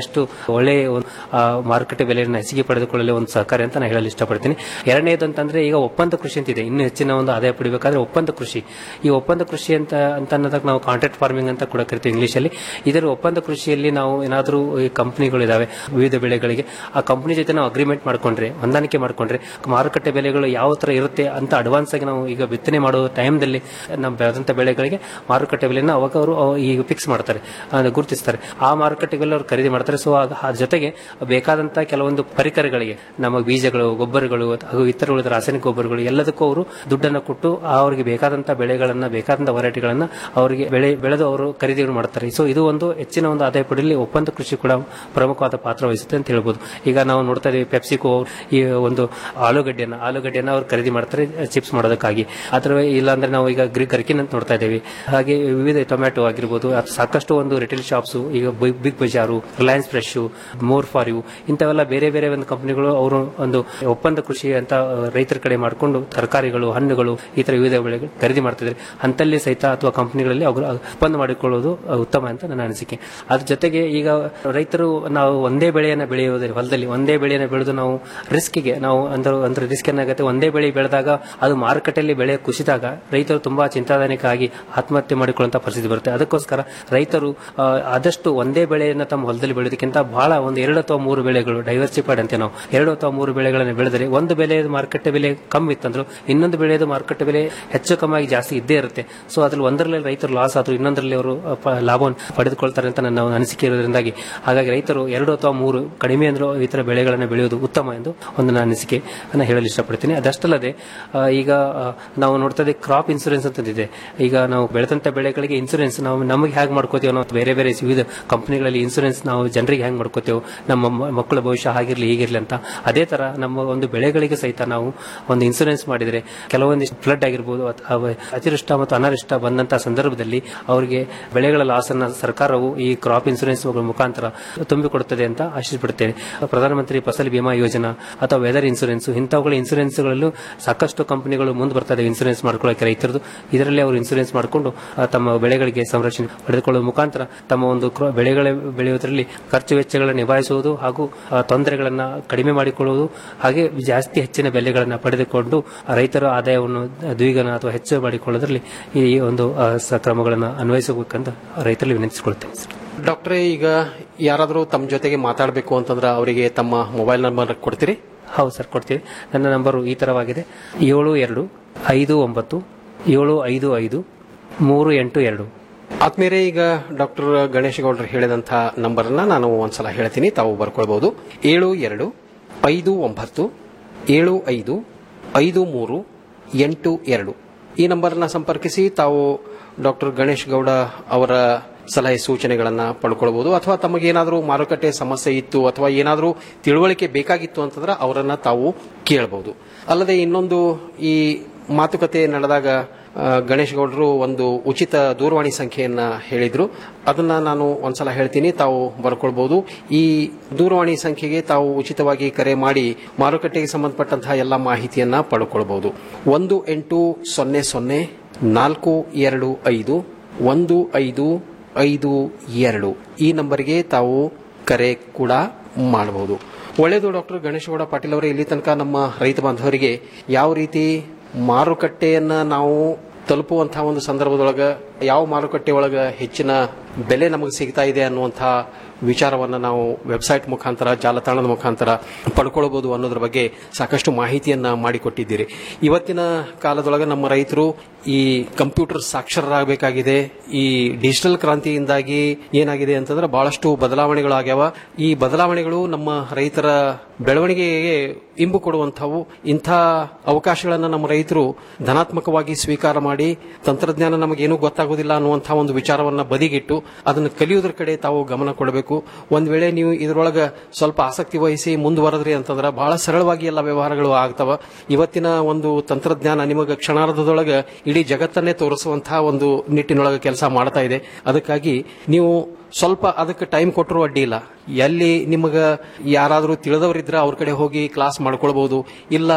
ಒಳ್ಳೆಯ ಒಂದು, ಆ, ಮಾರುಕಟ್ಟೆ ಬೆಲೆಯನ್ನು ಹೆಚ್ಚಿಗೆ ಪಡೆದುಕೊಳ್ಳಲು ಒಂದು ಸಹಕಾರಿ ಅಂತ ನಾನು ಹೇಳಲು ಇಷ್ಟಪಡ್ತೀನಿ ಎರಡನೇದು ಅಂತಂದ್ರೆ ಈಗ ಒಪ್ಪಂದ ಕೃಷಿ ಅಂತಿದೆ ಇನ್ನು ಹೆಚ್ಚಿನ ಒಂದು ಆದಾಯ ಪಡಿಬೇಕಾದ್ರೆ ಒಪ್ಪಂದ ಕೃಷಿ ಈ ಒಪ್ಪಂದ ಕೃಷಿ ಅಂತ ಅಂತ ಅನ್ನೋದಕ್ಕೆ ನಾವು ಕಾಂಟ್ರಾಕ್ಟ್ ಫಾರ್ಮಿಂಗ್ ಅಂತ ಕೂಡ ಕರಿತೀವಿ ಇಂಗ್ಲಿಷ್ ಅಲ್ಲಿ ಇದರ ಒಪ್ಪಂದ ಕೃಷಿಯಲ್ಲಿ ನಾವು ಏನಾದರೂ ಈ ಕಂಪನಿಗಳು ಇದಾವೆ ವಿವಿಧ ಬೆಳೆಗಳಿಗೆ ಆ ಕಂಪನಿ ಜೊತೆ ನಾವು ಅಗ್ರಿಮೆಂಟ್ ಮಾಡ್ಕೊಂಡ್ರೆ ಹೊಂದಾಣಿಕೆ ಮಾಡ್ಕೊಂಡ್ರೆ ಮಾರುಕಟ್ಟೆ ಬೆಲೆಗಳು ಯಾವ ತರ ಇರುತ್ತೆ ಅಂತ ಅಡ್ವಾನ್ಸ್ ಆಗಿ ನಾವು ಈಗ ಬಿತ್ತನೆ ಮಾಡೋ ಟೈಮ್ದಲ್ಲಿ ನಮ್ಮ ಬೆಳೆದಂತ ಬೆಳೆಗಳಿಗೆ ಮಾರುಕಟ್ಟೆ ಬೆಲೆಯನ್ನು ಅವಾಗ ಅವರು ಈಗ ಫಿಕ್ಸ್ ಮಾಡ್ತಾರೆ ಅಂದ್ರೆ ಗುರುತಿಸ್ತಾರೆ ಆ ಮಾರುಕಟ್ಟೆ ಬೆಲೆ ಅವರು ಖರೀದಿ ಮಾಡ್ತಾರೆ ಸೊ ಅದ್ರ ಜೊತೆಗೆ ಬೇಕಾದಂತ ಕೆಲವೊಂದು ಪರಿಕರಗಳಿಗೆ ನಮ್ಮ ಬೀಜಗಳು ಗೊಬ್ಬರಗಳು ಹಾಗೂ ಇತರ ಉಳಿದ ರಾಸಾಯನಿಕ ಗೊಬ್ಬರಗಳು ಎಲ್ಲದಕ್ಕೂ ಅವರು ದುಡ್ಡನ್ನು ಕೊಟ್ಟು ಅವರಿಗೆ ಬೇಕಾದಂತ ಬೆಳೆಗಳನ್ನ ಬೇಕಾದಂತ ವೆರೈಟಿಗಳನ್ನ ಅವರಿಗೆ ಬೆಳೆ ಬೆಳೆದು ಅವರು ಖರೀದಿ ಮಾಡ್ತಾರೆ ಸೊ ಇದು ಒಂದು ಹೆಚ್ಚಿನ ಒಂದು ಆದಾಯ ಪಡೆಯಲಿ ಒಪ್ಪಂದ ಕೃಷಿ ಕೂಡ ಪ್ರಮುಖವಾದ ಪಾತ್ರ ವಹಿಸುತ್ತೆ ಅಂತ ಹೇಳ್ಬೋದು ಈಗ ನಾವು ನೋಡ್ತಾ ಇದೀವಿ ಪೆಪ್ಸಿಕೋ ಈ ಒಂದು ಆಲೂಗಡ್ಡೆಯನ್ನ ಆಲೂಗಡ್ಡೆಯನ್ನ ಅವ್ರು ಖರೀದಿ ಮಾಡ್ತಾರೆ ಚಿಪ್ಸ್ ಮಾಡೋದಕ್ಕಾಗಿ ಅಥವಾ ಇಲ್ಲಾಂದ್ರೆ ನಾವು ಈಗ ಗ್ರಿ ಗರ್ಕಿನ್ ಅಂತ ನೋಡ್ತಾ ಇದ್ದೇವೆ ಹಾಗೆ ವಿವಿಧ ಟೊಮ್ಯಾಟೊ ಆಗಿರ್ಬೋದು ಅದು ಸಾಕಷ್ಟು ಒಂದು ರಿಟೇಲ್ ಶಾಪ್ಸ್ ಈಗ ಬಿ- Big Bazaar Reliance Fresh More for you ಇಂಥವೆಲ್ಲ ಬೇರೆ ಬೇರೆ ಒಂದು ಕಂಪನಿಗಳು ಅವರು ಒಂದು ಒಪ್ಪಂದ ಕೃಷಿ ಅಂತ ಆ, ರೈತರ ಕಡೆ ಮಾಡಿಕೊಂಡು ತರಕಾರಿಗಳು ಹಣ್ಣುಗಳು ಈ ತರ ವಿವಿಧ ಬೆಳೆಗಳು ಖರೀದಿ ಮಾಡ್ತಿದ್ದಾರೆ ಅಂತಲ್ಲಿ ಸಹಿತ ಅಥವಾ ಕಂಪನಿಗಳಲ್ಲಿ ಅವರು ಒಪ್ಪಂದ ಮಾಡಿಕೊಳ್ಳುವುದು ಆ, ಉತ್ತಮ ಅಂತ ನನ್ನ ಅನಿಸಿಕೆ ಅದ್ರ ಜೊತೆಗೆ ಈಗ ರೈತರು ನಾವು ಒಂದೇ ಬೆಳೆಯನ್ನ ಬೆಳೆಯುವುದರ ಹೊಲದಲ್ಲಿ ಒಂದೇ ಬೆಳೆಯನ್ನ ಬೆಳೆದು ನಾವು ರಿಸ್ಕ್ಗೆ ನಾವು ಅಂದ್ರೆ ಅಂದ್ರೆ ರಿಸ್ಕ್ ಏನಾಗುತ್ತೆ ಒಂದೇ ಬೆಳೆ ಬೆಳೆದಾಗ ಅದು ಮಾರುಕಟ್ಟೆಯಲ್ಲಿ ಬೆಳೆ ಕುಸಿದಾಗ ರೈತರು ತುಂಬಾ ಚಿಂತಾಜನಕ ಆತ್ಮಹತ್ಯೆ ಮಾಡಿಕೊಳ್ಳುವಂತ ಪರಿಸ್ಥಿತಿ ಬರುತ್ತೆ ಅದಕ್ಕೋಸ್ಕರ ರೈತರು ಆ, ಆದಷ್ಟು ಒಂದೇ ಬೆಳೆಯನ್ನ ತಮ್ಮ ಹೊಲದಲ್ಲಿ ಬೆಳೆಯೋದಕ್ಕಿಂತ ಬಹಳ ಒಂದು ಎರಡು ಅಥವಾ ಮೂರು ಬೆಳೆಗಳು ಡೈವರ್ಸಿಫೈಡ್ ಅಂತ ನಾವು ಎರಡು ಅಥವಾ ಮೂರು ಬೆಳೆಗಳನ್ನು ಬೆಳೆದರೆ ಒಂದು ಬೆಲೆ ಮಾರುಕಟ್ಟೆ ಬೆಲೆ ಕಮ್ಮಿ ಇತ್ತಂದ್ರು ಇನ್ನೊಂದು ಬೆಳೆಯದು ಮಾರುಕಟ್ಟೆ ಬೆಲೆ ಹೆಚ್ಚು ಕಮ್ಮಿಯಾಗಿ ಜಾಸ್ತಿ ಇದ್ದೇ ಇರುತ್ತೆ ಸೊ ಅದ್ರಲ್ಲಿ ಒಂದರಲ್ಲಿ ರೈತರು ಲಾಸ್ ಆದ್ರು ಇನ್ನೊಂದರಲ್ಲಿ ಅವರು ಆ, ಪ- ಲಾಭವನ್ನು ಪಡೆದುಕೊಳ್ತಾರೆ ಅಂತ ನನ್ನ ಒಂದು ಅನಿಸಿಕೆ ಇರೋದ್ರಿಂದಾಗಿ ಹಾಗಾಗಿ ರೈತರು ಎರಡು ಅಥವಾ ಮೂರು ಕಡಿಮೆ ಅಂದ್ರೂ ಈ ತರ ಬೆಳೆಗಳನ್ನು ಬೆಳೆಯುವುದು ಉತ್ತಮ ಎಂದು ಒಂದು ನನ್ನ ಅನಿಸಿಕೆ ಅನ್ನ ಹೇಳಲು ಇಷ್ಟಪಡ್ತೀನಿ ಅದಷ್ಟಲ್ಲದೆ ಆ, ಈಗ ಆ, ನಾವು ನೋಡ್ತಾ ಇದ್ದೀವಿ ಕ್ರಾಪ್ ಇನ್ಸೂರೆನ್ಸ್ ಅಂತಂದಿದೆ ಈಗ ನಾವು ಬೆಳೆದಂತ ಬೆಳೆಗಳಿಗೆ ಇನ್ಸೂರೆನ್ಸ್ ನಾವು ನಮಗೆ ಹೇಗೆ ಮಾಡ್ಕೋತೀವಿ ನಾವು ಬೇರೆ ಬೇರೆ ವಿವಿಧ ಕಂಪನಿಗಳಲ್ಲಿ ಇನ್ಸೂರೆನ್ಸ್ ನಾವು ಜನರಿಗೆ ಹೆಂಗ್ ಮಾಡ್ಕೋತೇವೆ ನಮ್ಮ ಮ- ಮಕ್ಕಳ ಭವಿಷ್ಯ ಹಾಗಿರ್ಲಿ ಹೀಗಿರ್ಲಿ ಅಂತ ಅದೇ ತರ ನಮ್ಮ ಒಂದು ಬೆಳೆಗಳಿಗೆ ಸಹಿತ ನಾವು ಒಂದು ಇನ್ಸೂರೆನ್ಸ್ ಮಾಡಿದ್ರೆ ಕೆಲವೊಂದಿಷ್ಟು ಫ್ಲಡ್ ಆಗಿರ್ಬೋದು ಅಥವಾ ಅತಿವೃಷ್ಟ ಮತ್ತು ಅನಾವೃಷ್ಟ ಬಂದಂತಹ ಸಂದರ್ಭದಲ್ಲಿ ಅವರಿಗೆ ಬೆಳೆಗಳ ಲಾಸ್ ಅನ್ನ ಸರ್ಕಾರವು ಈ ಕ್ರಾಪ್ ಇನ್ಸೂರೆನ್ಸ್ ಮುಖಾಂತರ ತುಂಬಿಕೊಡುತ್ತದೆ ಅಂತ ಆಶಿಸ್ಬಿಡುತ್ತೇನೆ ಪ್ರಧಾನಮಂತ್ರಿ ಫಸಲ್ ಬಿಮಾ ಯೋಜನಾ ಅಥವಾ ವೆದರ್ ಇನ್ಸೂರೆನ್ಸ್ ಇಂಥವುಗಳ ಇನ್ಸೂರೆನ್ಸ್ ಗಳಲ್ಲೂ ಸಾಕಷ್ಟು ಕಂಪನಿಗಳು ಮುಂದೆ ಬರ್ತಾ ಇದೆ ಇನ್ಸೂರೆನ್ಸ್ ಮಾಡ್ಕೊಳ್ಳೋಕೆ ರೈತರದು ಇದರಲ್ಲಿ ಅವರು ಇನ್ಸೂರೆನ್ಸ್ ಮಾಡಿಕೊಂಡು ತಮ್ಮ ಬೆಳೆಗಳಿಗೆ ಸಂರಕ್ಷಣೆ ಪಡೆದುಕೊಳ್ಳುವ ಮುಖಾಂತರ ತಮ್ಮ ಒಂದು ಕ್ರ- ಬೆಳೆಗಳ ಬೆಳೆಯುವುದರಲ್ಲಿ ಖರ್ಚು ವೆಚ್ಚಗಳನ್ನು ನಿಭಾಯಿಸುವುದು ಹಾಗೂ ಆ, ತೊಂದರೆಗಳನ್ನ ಕಡಿಮೆ ಮಾಡಿಕೊಳ್ಳುವುದು ಹಾಗೆ ಜಾಸ್ತಿ ಹೆಚ್ಚಿನ ಬೆಲೆಗಳನ್ನು ಪಡೆದುಕೊಂಡು ಆ ರೈತರ ಆದಾಯವನ್ನು ದ್ವಿಗುಣ ಅಥವಾ ಹೆಚ್ಚು ಮಾಡಿಕೊಳ್ಳೋದ್ರಲ್ಲಿ ಈ ಒಂದು ಆ, ಸ- ಕ್ರಮಗಳನ್ನು ಅನ್ವಯಿಸಬೇಕಂತ ರೈತರಲ್ಲಿ ವಿನಂತಿಸಿಕೊಳ್ತೇನೆ ಸರ್. ಡಾಕ್ಟ್ರೇ ಈಗ ಯಾರಾದರೂ ತಮ್ಮ ಜೊತೆಗೆ ಮಾತಾಡಬೇಕು ಅಂತಂದ್ರೆ ಅವರಿಗೆ ತಮ್ಮ ಮೊಬೈಲ್ ನಂಬರ್ ಕೊಡ್ತೀರಿ ಹೌದು ಸರ್ ಕೊಡ್ತೀವಿ ನನ್ನ ನಂಬರು ಈ ತರವಾಗಿದೆ ಏಳು ಎರಡು ಐದು ಒಂಬತ್ತು ಏಳು ಐದು ಐದು ಮೂರು ಎಂಟು ಎರಡು ಆದ್ಮೇಲೆ ಈಗ ಡಾಕ್ಟರ್ ಗಣೇಶ್ ಗೌಡ್ರು ಹೇಳಿದಂಥ ನಂಬರ್ನ ನಾನು ಒಂದ್ಸಲ ಹೇಳ್ತೀನಿ ತಾವು ಬರ್ಕೊಳ್ಬಹುದು ಏಳು ಎರಡು ಐದು ಒಂಬತ್ತು ಏಳು ಐದು ಐದು ಮೂರು ಎಂಟು ಎರಡು ಈ ನಂಬರ್ನ ಸಂಪರ್ಕಿಸಿ ತಾವು ಡಾಕ್ಟರ್ ಗಣೇಶ್ ಗೌಡ ಅವರ ಸಲಹೆ ಸೂಚನೆಗಳನ್ನ ಪಡ್ಕೊಳ್ಬಹುದು ಅಥವಾ ತಮಗೇನಾದರೂ ಮಾರುಕಟ್ಟೆ ಸಮಸ್ಯೆ ಇತ್ತು ಅಥವಾ ಏನಾದರೂ ತಿಳುವಳಿಕೆ ಬೇಕಾಗಿತ್ತು ಅಂತಂದ್ರೆ ಅವರನ್ನ ತಾವು ಕೇಳಬಹುದು ಅಲ್ಲದೆ ಇನ್ನೊಂದು ಈ ಮಾತುಕತೆ ನಡೆದಾಗ ಆ, ಗಣೇಶ್ ಗೌಡರು ಒಂದು ಉಚಿತ ದೂರವಾಣಿ ಸಂಖ್ಯೆಯನ್ನ ಹೇಳಿದ್ರು ಅದನ್ನ ನಾನು ಒಂದ್ಸಲ ಹೇಳ್ತೀನಿ ತಾವು ಬರ್ಕೊಳ್ಬಹುದು ಈ ದೂರವಾಣಿ ಸಂಖ್ಯೆಗೆ ತಾವು ಉಚಿತವಾಗಿ ಕರೆ ಮಾಡಿ ಮಾರುಕಟ್ಟೆಗೆ ಸಂಬಂಧಪಟ್ಟಂತಹ ಎಲ್ಲ ಮಾಹಿತಿಯನ್ನ ಪಡ್ಕೊಳ್ಬಹುದು ಒಂದು ಎಂಟು ಸೊನ್ನೆ ಸೊನ್ನೆ ನಾಲ್ಕು ಎರಡು ಐದು ಒಂದು ಐದು ಐದು ಎರಡು ಈ ನಂಬರ್ಗೆ ತಾವು ಕರೆ ಕೂಡ ಮಾಡಬಹುದು ಒಳ್ಳೆಯದು ಡಾಕ್ಟರ್ ಗಣೇಶಗೌಡ ಪಾಟೀಲ್ ಅವರೇ ಇಲ್ಲಿ ತನಕ ನಮ್ಮ ರೈತ ಬಾಂಧವರಿಗೆ ಯಾವ ರೀತಿ ಮಾರುಕಟ್ಟೆಯನ್ನ ನಾವು ತಲುಪುವಂತಹ ಒಂದು ಸಂದರ್ಭದೊಳಗ ಯಾವ ಮಾರುಕಟ್ಟೆ ಒಳಗ ಹೆಚ್ಚಿನ ಬೆಲೆ ನಮಗೆ ಸಿಗ್ತಾ ಇದೆ ಅನ್ನುವಂತಹ ವಿಚಾರವನ್ನ ನಾವು ವೆಬ್ಸೈಟ್ ಮುಖಾಂತರ ಜಾಲತಾಣದ ಮುಖಾಂತರ ಪಡ್ಕೊಳ್ಬಹುದು ಅನ್ನೋದ್ರ ಬಗ್ಗೆ ಸಾಕಷ್ಟು ಮಾಹಿತಿಯನ್ನ ಮಾಡಿಕೊಟ್ಟಿದ್ದೀರಿ ಇವತ್ತಿನ ಕಾಲದೊಳಗೆ ನಮ್ಮ ರೈತರು ಈ ಕಂಪ್ಯೂಟರ್ ಸಾಕ್ಷರರಾಗಬೇಕಾಗಿದೆ ಈ ಡಿಜಿಟಲ್ ಕ್ರಾಂತಿಯಿಂದಾಗಿ ಏನಾಗಿದೆ ಅಂತಂದ್ರೆ ಬಹಳಷ್ಟು ಬದಲಾವಣೆಗಳಾಗ್ಯಾವ ಈ ಬದಲಾವಣೆಗಳು ನಮ್ಮ ರೈತರ ಬೆಳವಣಿಗೆಗೆ ಇಂಬು ಕೊಡುವಂಥವು ಇಂಥ ಅವಕಾಶಗಳನ್ನು ನಮ್ಮ ರೈತರು ಧನಾತ್ಮಕವಾಗಿ ಸ್ವೀಕಾರ ಮಾಡಿ ತಂತ್ರಜ್ಞಾನ ನಮಗೇನೂ ಗೊತ್ತಾಗೋದಿಲ್ಲ ಅನ್ನುವಂತಹ ಒಂದು ವಿಚಾರವನ್ನ ಬದಿಗಿಟ್ಟು ಅದನ್ನು ಕಲಿಯೋದ್ರ ಕಡೆ ತಾವು ಗಮನ ಕೊಡಬೇಕು ಒಂದ್ ವೇಳೆ ನೀವು ಇದರೊಳಗ ಸ್ವಲ್ಪ ಆಸಕ್ತಿ ವಹಿಸಿ ಮುಂದುವರೆದ್ರಿ ಅಂತಂದ್ರೆ ಬಹಳ ಸರಳವಾಗಿ ಎಲ್ಲ ವ್ಯವಹಾರಗಳು ಆಗ್ತವ ಇವತ್ತಿನ ಒಂದು ತಂತ್ರಜ್ಞಾನ ನಿಮಗೆ ಕ್ಷಣಾರ್ಧದೊಳಗ ಇಡೀ ಜಗತ್ತನ್ನೇ ತೋರಿಸುವಂತಹ ಒಂದು ನಿಟ್ಟಿನೊಳಗೆ ಕೆಲಸ ಮಾಡ್ತಾ ಇದೆ ಅದಕ್ಕಾಗಿ ನೀವು ಸ್ವಲ್ಪ ಅದಕ್ಕೆ ಟೈಮ್ ಕೊಟ್ಟರು ಅಡ್ಡಿ ಇಲ್ಲ ಎಲ್ಲಿ ನಿಮಗ ಯಾರಾದರೂ ತಿಳಿದವರಿದ್ರೆ ಅವ್ರ ಕಡೆ ಹೋಗಿ ಕ್ಲಾಸ್ ಮಾಡ್ಕೊಳ್ಬಹುದು ಇಲ್ಲ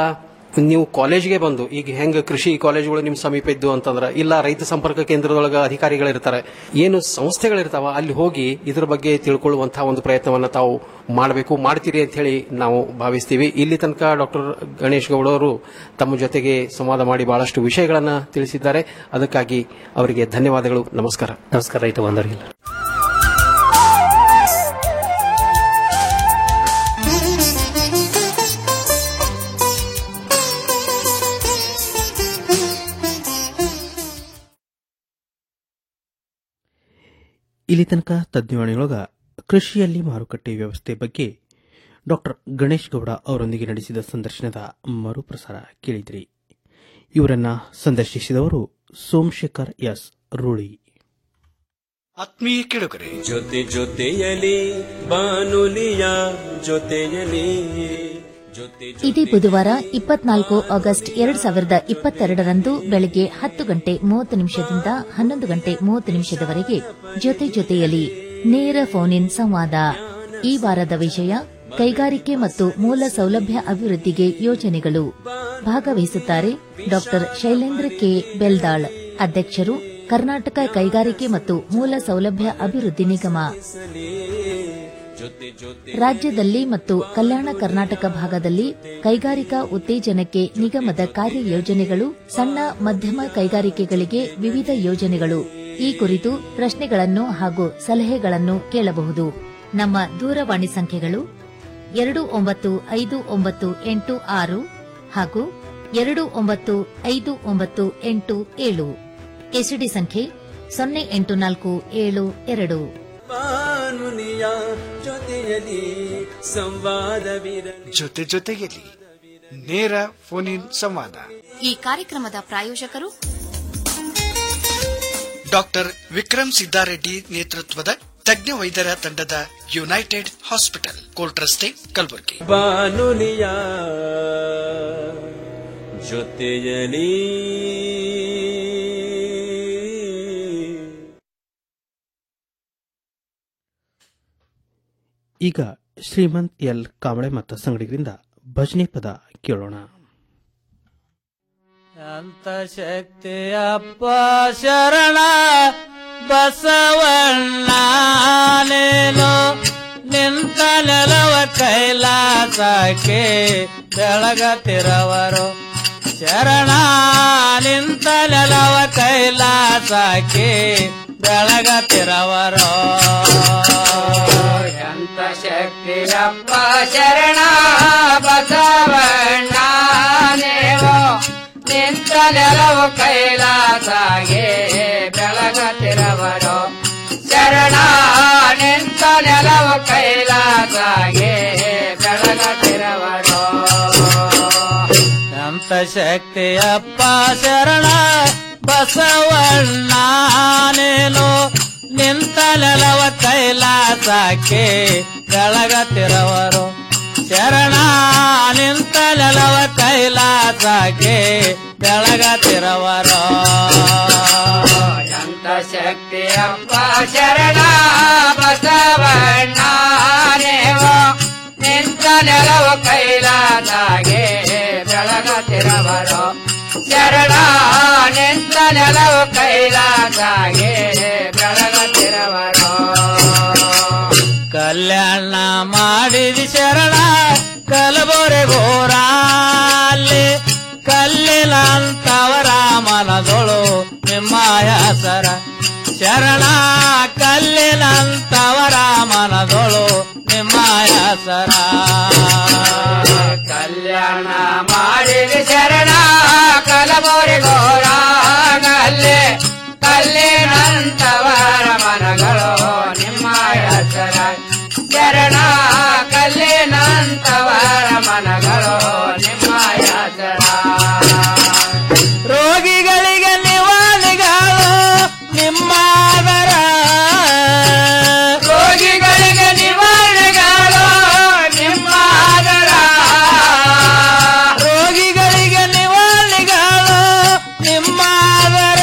ನೀವು ಕಾಲೇಜ್ಗೆ ಬಂದು ಈಗ ಹೆಂಗ ಕೃಷಿ ಕಾಲೇಜುಗಳು ನಿಮ್ ಸಮೀಪ ಇದ್ದು ಅಂತಂದ್ರೆ ಇಲ್ಲ ರೈತ ಸಂಪರ್ಕ ಕೇಂದ್ರದೊಳಗ ಅಧಿಕಾರಿಗಳಿರ್ತಾರೆ ಏನು ಸಂಸ್ಥೆಗಳಿರ್ತಾವ ಅಲ್ಲಿ ಹೋಗಿ ಇದ್ರ ಬಗ್ಗೆ ತಿಳ್ಕೊಳ್ಳುವಂತಹ ಒಂದು ಪ್ರಯತ್ನವನ್ನ ತಾವು ಮಾಡಬೇಕು ಮಾಡ್ತೀರಿ ಅಂತ ಹೇಳಿ ನಾವು ಭಾವಿಸ್ತೀವಿ ಇಲ್ಲಿ ತನಕ ಡಾಕ್ಟರ್ ಗಣೇಶ್ ಗೌಡ ಅವರು ತಮ್ಮ ಜೊತೆಗೆ ಸಂವಾದ ಮಾಡಿ ಬಹಳಷ್ಟು ವಿಷಯಗಳನ್ನ ತಿಳಿಸಿದ್ದಾರೆ ಅದಕ್ಕಾಗಿ ಅವರಿಗೆ ಧನ್ಯವಾದಗಳು ನಮಸ್ಕಾರ ನಮಸ್ಕಾರ ರೈತ ಬಂದವರಿಗೆಲ್ಲ ಇಲ್ಲಿ ತನಕ ತಜ್ಞವಾಣಿಯೊಳಗ ಕೃಷಿಯಲ್ಲಿ ಮಾರುಕಟ್ಟೆ ವ್ಯವಸ್ಥೆ ಬಗ್ಗೆ ಡಾಕ್ಟರ್ ಗಣೇಶ್ ಗೌಡ ಅವರೊಂದಿಗೆ ನಡೆಸಿದ ಸಂದರ್ಶನದ ಮರುಪ್ರಸಾರ ಕೇಳಿದ್ರಿ ಇವರನ್ನ ಸಂದರ್ಶಿಸಿದವರು ಸೋಮಶೇಖರ್ ಎಸ್ ರೂಳಿ ಆತ್ಮೀಯ ಕೆಳಗರೆ ಜೊತೆ ಜೊತೆಯಲಿ ಬಾನುಲಿಯ ಜೊತೆಯಲಿ ಜೊತೆ ಇದೇ ಬುಧವಾರ ಇಪ್ಪತ್ನಾಲ್ಕು ಆಗಸ್ಟ್ ಎರಡ್ ಸಾವಿರದ ಇಪ್ಪತ್ತೆರಡರಂದು ಬೆಳಗ್ಗೆ ಹತ್ತು ಗಂಟೆ ಮೂವತ್ತು ನಿಮಿಷದಿಂದ ಹನ್ನೊಂದು ಗಂಟೆ ಮೂವತ್ತು ನಿಮಿಷದವರೆಗೆ ಜೊತೆ ಜೊತೆಯಲ್ಲಿ ನೇರ ಫೋನ್ ಇನ್ ಸಂವಾದ ಈ ವಾರದ ವಿಷಯ ಕೈಗಾರಿಕೆ ಮತ್ತು ಮೂಲ ಸೌಲಭ್ಯ ಅಭಿವೃದ್ಧಿಗೆ ಯೋಜನೆಗಳು ಭಾಗವಹಿಸುತ್ತಾರೆ ಡಾಕ್ಟರ್ ಶೈಲೇಂದ್ರ ಕೆ ಬೆಲ್ದಾಳ್ ಅಧ್ಯಕ್ಷರು ಕರ್ನಾಟಕ ಕೈಗಾರಿಕೆ ಮತ್ತು ಮೂಲ ಸೌಲಭ್ಯ ಅಭಿವೃದ್ಧಿ ನಿಗಮ ಜೊತೆ ಜೊತೆ ರಾಜ್ಯದಲ್ಲಿ ಮತ್ತು ಕಲ್ಯಾಣ ಕರ್ನಾಟಕ ಭಾಗದಲ್ಲಿ ಕೈಗಾರಿಕಾ ಉತ್ತೇಜನಕ್ಕೆ ನಿಗಮದ ಕಾರ್ಯಯೋಜನೆಗಳು ಸಣ್ಣ ಮಧ್ಯಮ ಕೈಗಾರಿಕೆಗಳಿಗೆ ವಿವಿಧ ಯೋಜನೆಗಳು ಈ ಕುರಿತು ಪ್ರಶ್ನೆಗಳನ್ನು ಹಾಗೂ ಸಲಹೆಗಳನ್ನು ಕೇಳಬಹುದು ನಮ್ಮ ದೂರವಾಣಿ ಸಂಖ್ಯೆಗಳು ಎರಡು ಒಂಬತ್ತು ಐದು ಒಂಬತ್ತು ಎಂಟು ಆರು ಹಾಗೂ ಎರಡು ಒಂಬತ್ತು ಐದು ಒಂಬತ್ತು ಎಂಟು ಏಳು ಎಸ್ಡಿ ಸಂಖ್ಯೆ ಸೊನ್ನೆ ಎಂಟು ನಾಲ್ಕು ಏಳು ಎರಡು ಬಾನುಲಿಯ ಜೊತೆಯಲಿ ಸಂವಾದವಿರಲಿ ಜೊತೆ ಜೊತೆಯಲ್ಲಿ ನೇರ ಫೋನ್ ಇನ್ ಸಂವಾದ ಈ ಕಾರ್ಯಕ್ರಮದ ಪ್ರಾಯೋಜಕರು ಡಾಕ್ಟರ್ ವಿಕ್ರಮ್ ಸಿದ್ದಾರೆಡ್ಡಿ ನೇತೃತ್ವದ ತಜ್ಞ ವೈದ್ಯರ ತಂಡದ ಯುನೈಟೆಡ್ ಹಾಸ್ಪಿಟಲ್ ಕೋಲ್ಟ್ ರಸ್ತೆ ಕಲಬುರಗಿ ಬಾನುಲಿಯ ಜೊತೆಯಲಿ ಈಗ ಶ್ರೀಮಂತ್ ಎಲ್ ಕಾಂಬಳೆ ಮತ್ತು ಸಂಗಡಿಗರಿಂದ ಭಜನೆ ಪದ ಕೇಳೋಣ ಅಂತ ಶಕ್ತಿಯಪ್ಪ ಶರಣ ಬಸವಣ್ಣನೇನು ನಿಂತ ನೆಲವ ಕೈಲಾಸಕ್ಕೆ ಬೆಳಗತಿರವರು ಶರಣ ನಿಂತ ನೆಲವ ಕೈಲಾಸಕ್ಕೆ ಬೆಳಗತಿರವರು ಎಂತ ಶಕ್ತಿಯಪ್ಪ ಶರಣ ಬಸವಣ್ಣ ನೇವೋ ನಿಂತ ನೆಲವು ಕೈಲಾಸಾಗೆ ಬೆಳಗತಿರವರು ಶರಣ ನಿಂತ ನೆಲವು ಕೈಲಾಸಾಗೆ ಬೆಳಗತಿರವರು ಅಂತ ಶಕ್ತಿಯಪ್ಪ ಶರಣ ಬಸವಣ್ಣನೇನು ನಿಂತ ನೆಲವ ಕೈಲಾಸಕ್ಕೆ ಬೆಳಗತಿರವರು ಶರಣ ನಿಂತ ನೆಲವ ಕೈಲಾಸಕ್ಕೆ ಬೆಳಗತಿರವರು ಎಂತ ಶಕ್ತಿಯಪ್ಪ ಶರಣ ಬಸವಣ್ಣ ನೇವೋ ನಿಂತ ನೆಲವು ಕೈಲಾಸಾಗೆ ಬೆಳಗತಿರವರು ಶರಣ ನಿಂತ ನೆಲವು ಕೈಲಾಸಾಗೆ ಬೆಳಗತಿರವರು ಕಲ್ಯಾಣ ಮಾಡಿದ ಶರಣ ಕಲಬುರಗೋರಲ್ಲಿ ಕಲ್ಲಿನಂತವರ ಮನದೊಳು ನಿಮ್ಮ ಹೆಸರ ಶರಣ ಕಲ್ಲಿನಂತವರ ಮನದೊಳು ನಿಮ್ಮ ಹೆಸರ ಕಲ್ಯಾಣ ಮಾಡಿದ ಶರಣ ಕಲಬುರಿ ಗೋರಾಗಲ್ಲೇ ಕಲ್ಲಿನಂತವರ ಮನಗಳು ನಿಮ್ಮ ಹೆಸರ ಶರಣ ಕಲ್ಲಿನಂತವರ ಮನಗಳು ನಿಮ್ಮ ಹೆಸರ ರೋಗಿಗಳಿಗೆ ನಿವಾಳಿಗಳು ನಿಮ್ಮಾದರ ರೋಗಿಗಳಿಗೆ ನಿವಾರಣೆಗಳು ನಿಮ್ಮ ಆದರ ರೋಗಿಗಳಿಗೆ ನಿವಾಳಿಗಳು ನಿಮ್ಮಾದರ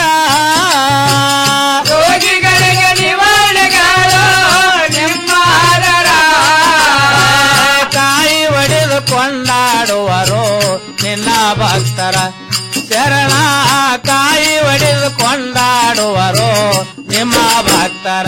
ರೋಗಿಗಳಿಗೆ ನಿವಾರಣೆಗಳು ನಿಮ್ಮ ಆದರ ಕಾಯಿ ಒಡೆದು ಕೊಂಡಾಡುವರು ನಿನ್ನ ಭಕ್ತರ ಶರಣ ಕಾಯಿ ಒಡೆದು ಕೊಂಡಾಡುವರು ನಿಮ್ಮ ಭಕ್ತರ